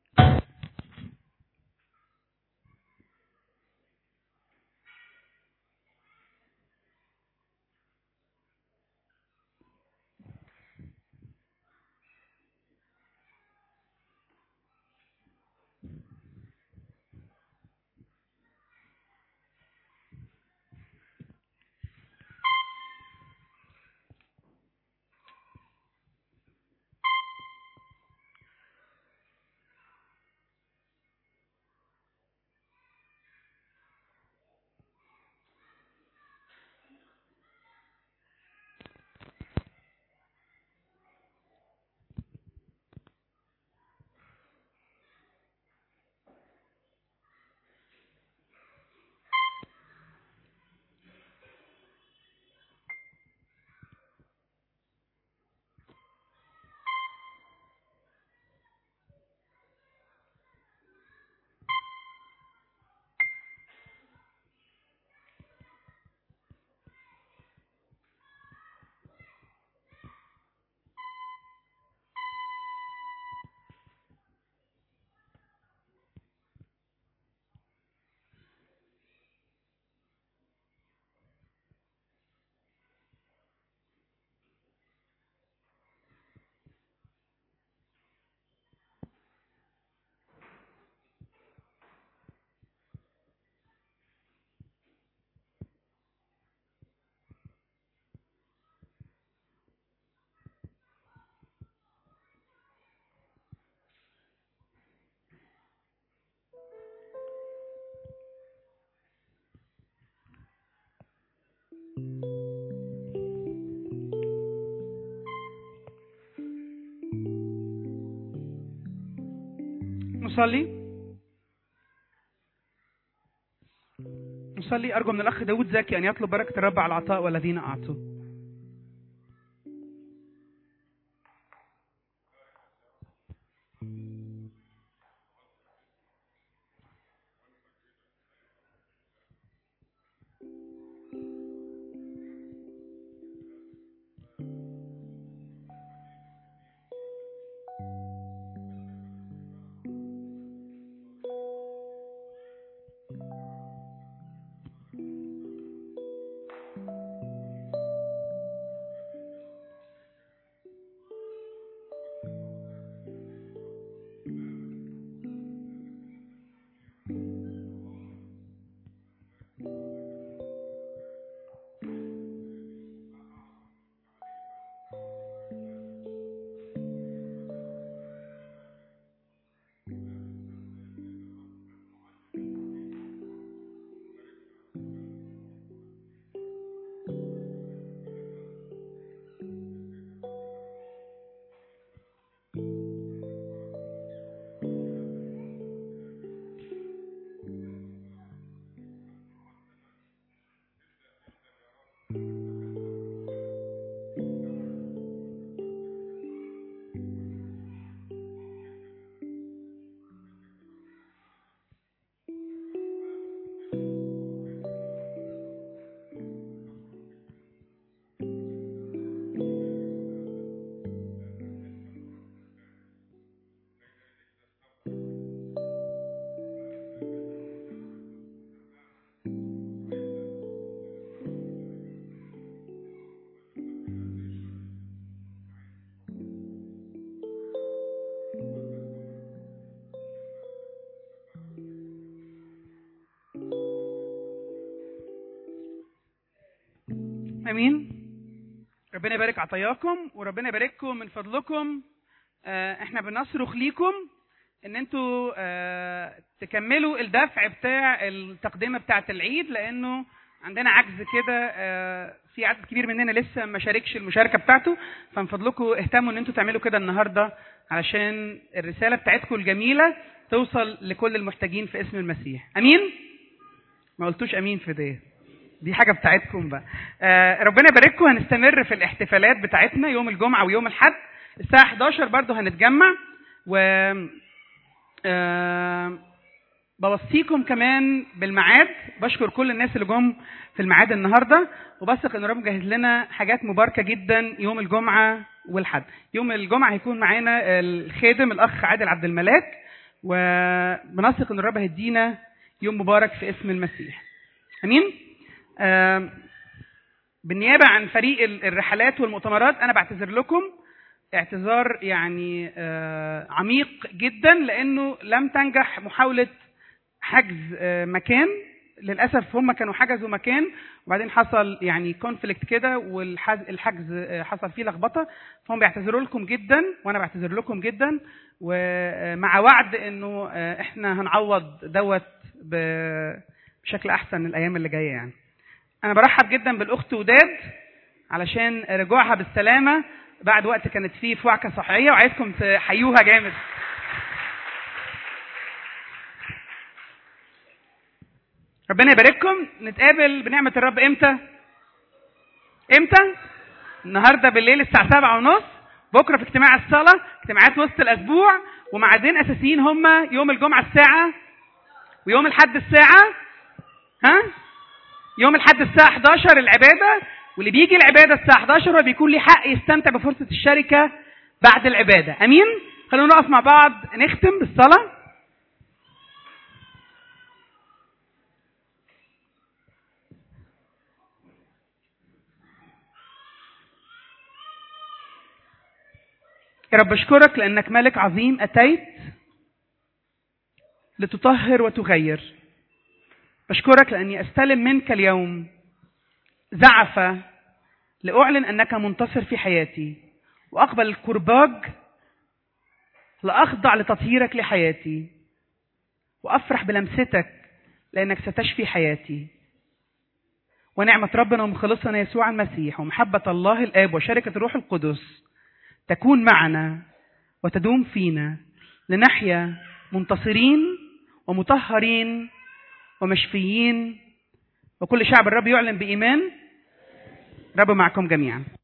نصلي نصلي أرجو من الأخ داود زكي أن يطلب بركة الرب على العطاء والذين أعطوا امين ربنا يبارك عطاياكم وربنا يبارككم من فضلكم آه، احنا بنصرخ ليكم ان انتوا آه، تكملوا الدفع بتاع التقدمه بتاعه العيد لانه عندنا عجز كده آه، في عدد كبير مننا لسه ما شاركش المشاركه بتاعته فمن فضلكم اهتموا ان انتوا تعملوا كده النهارده علشان الرساله بتاعتكم الجميله توصل لكل المحتاجين في اسم المسيح امين ما قلتوش امين في دي دي حاجه بتاعتكم بقى آه ربنا يبارككم هنستمر في الاحتفالات بتاعتنا يوم الجمعه ويوم الاحد الساعه 11 برضو هنتجمع و آه بوصيكم كمان بالميعاد بشكر كل الناس اللي جم في الميعاد النهارده وبثق ان رب مجهز لنا حاجات مباركه جدا يوم الجمعه والحد يوم الجمعه هيكون معانا الخادم الاخ عادل عبد الملاك وبنثق ان الرب هيدينا يوم مبارك في اسم المسيح امين آم، بالنيابه عن فريق ال- الرحلات والمؤتمرات انا بعتذر لكم اعتذار يعني آه، عميق جدا لانه لم تنجح محاوله حجز آه، مكان للاسف هم كانوا حجزوا مكان وبعدين حصل يعني كونفليكت كده والحجز حصل فيه لخبطه فهم بيعتذروا لكم جدا وانا بعتذر لكم جدا ومع وعد انه آه، احنا هنعوض دوت ب- بشكل احسن الايام اللي جايه يعني انا برحب جدا بالاخت وداد علشان رجوعها بالسلامه بعد وقت كانت فيه في وعكه صحيه وعايزكم تحيوها جامد ربنا يبارككم نتقابل بنعمه الرب امتى امتى النهارده بالليل الساعه سبعة ونص بكره في اجتماع الصلاه اجتماعات وسط الاسبوع وميعادين اساسيين هما يوم الجمعه الساعه ويوم الحد الساعه ها يوم الحد الساعة 11 العبادة واللي بيجي العبادة الساعة 11 هو بيكون ليه حق يستمتع بفرصة الشركة بعد العبادة أمين؟ خلونا نقف مع بعض نختم بالصلاة يا رب أشكرك لأنك ملك عظيم أتيت لتطهر وتغير بشكرك لأني أستلم منك اليوم زعفة لأعلن أنك منتصر في حياتي وأقبل الكرباج لأخضع لتطهيرك لحياتي وأفرح بلمستك لأنك ستشفي حياتي ونعمة ربنا ومخلصنا يسوع المسيح ومحبة الله الآب وشركة الروح القدس تكون معنا وتدوم فينا لنحيا منتصرين ومطهرين ومشفيين وكل شعب الرب يعلن بإيمان رب معكم جميعا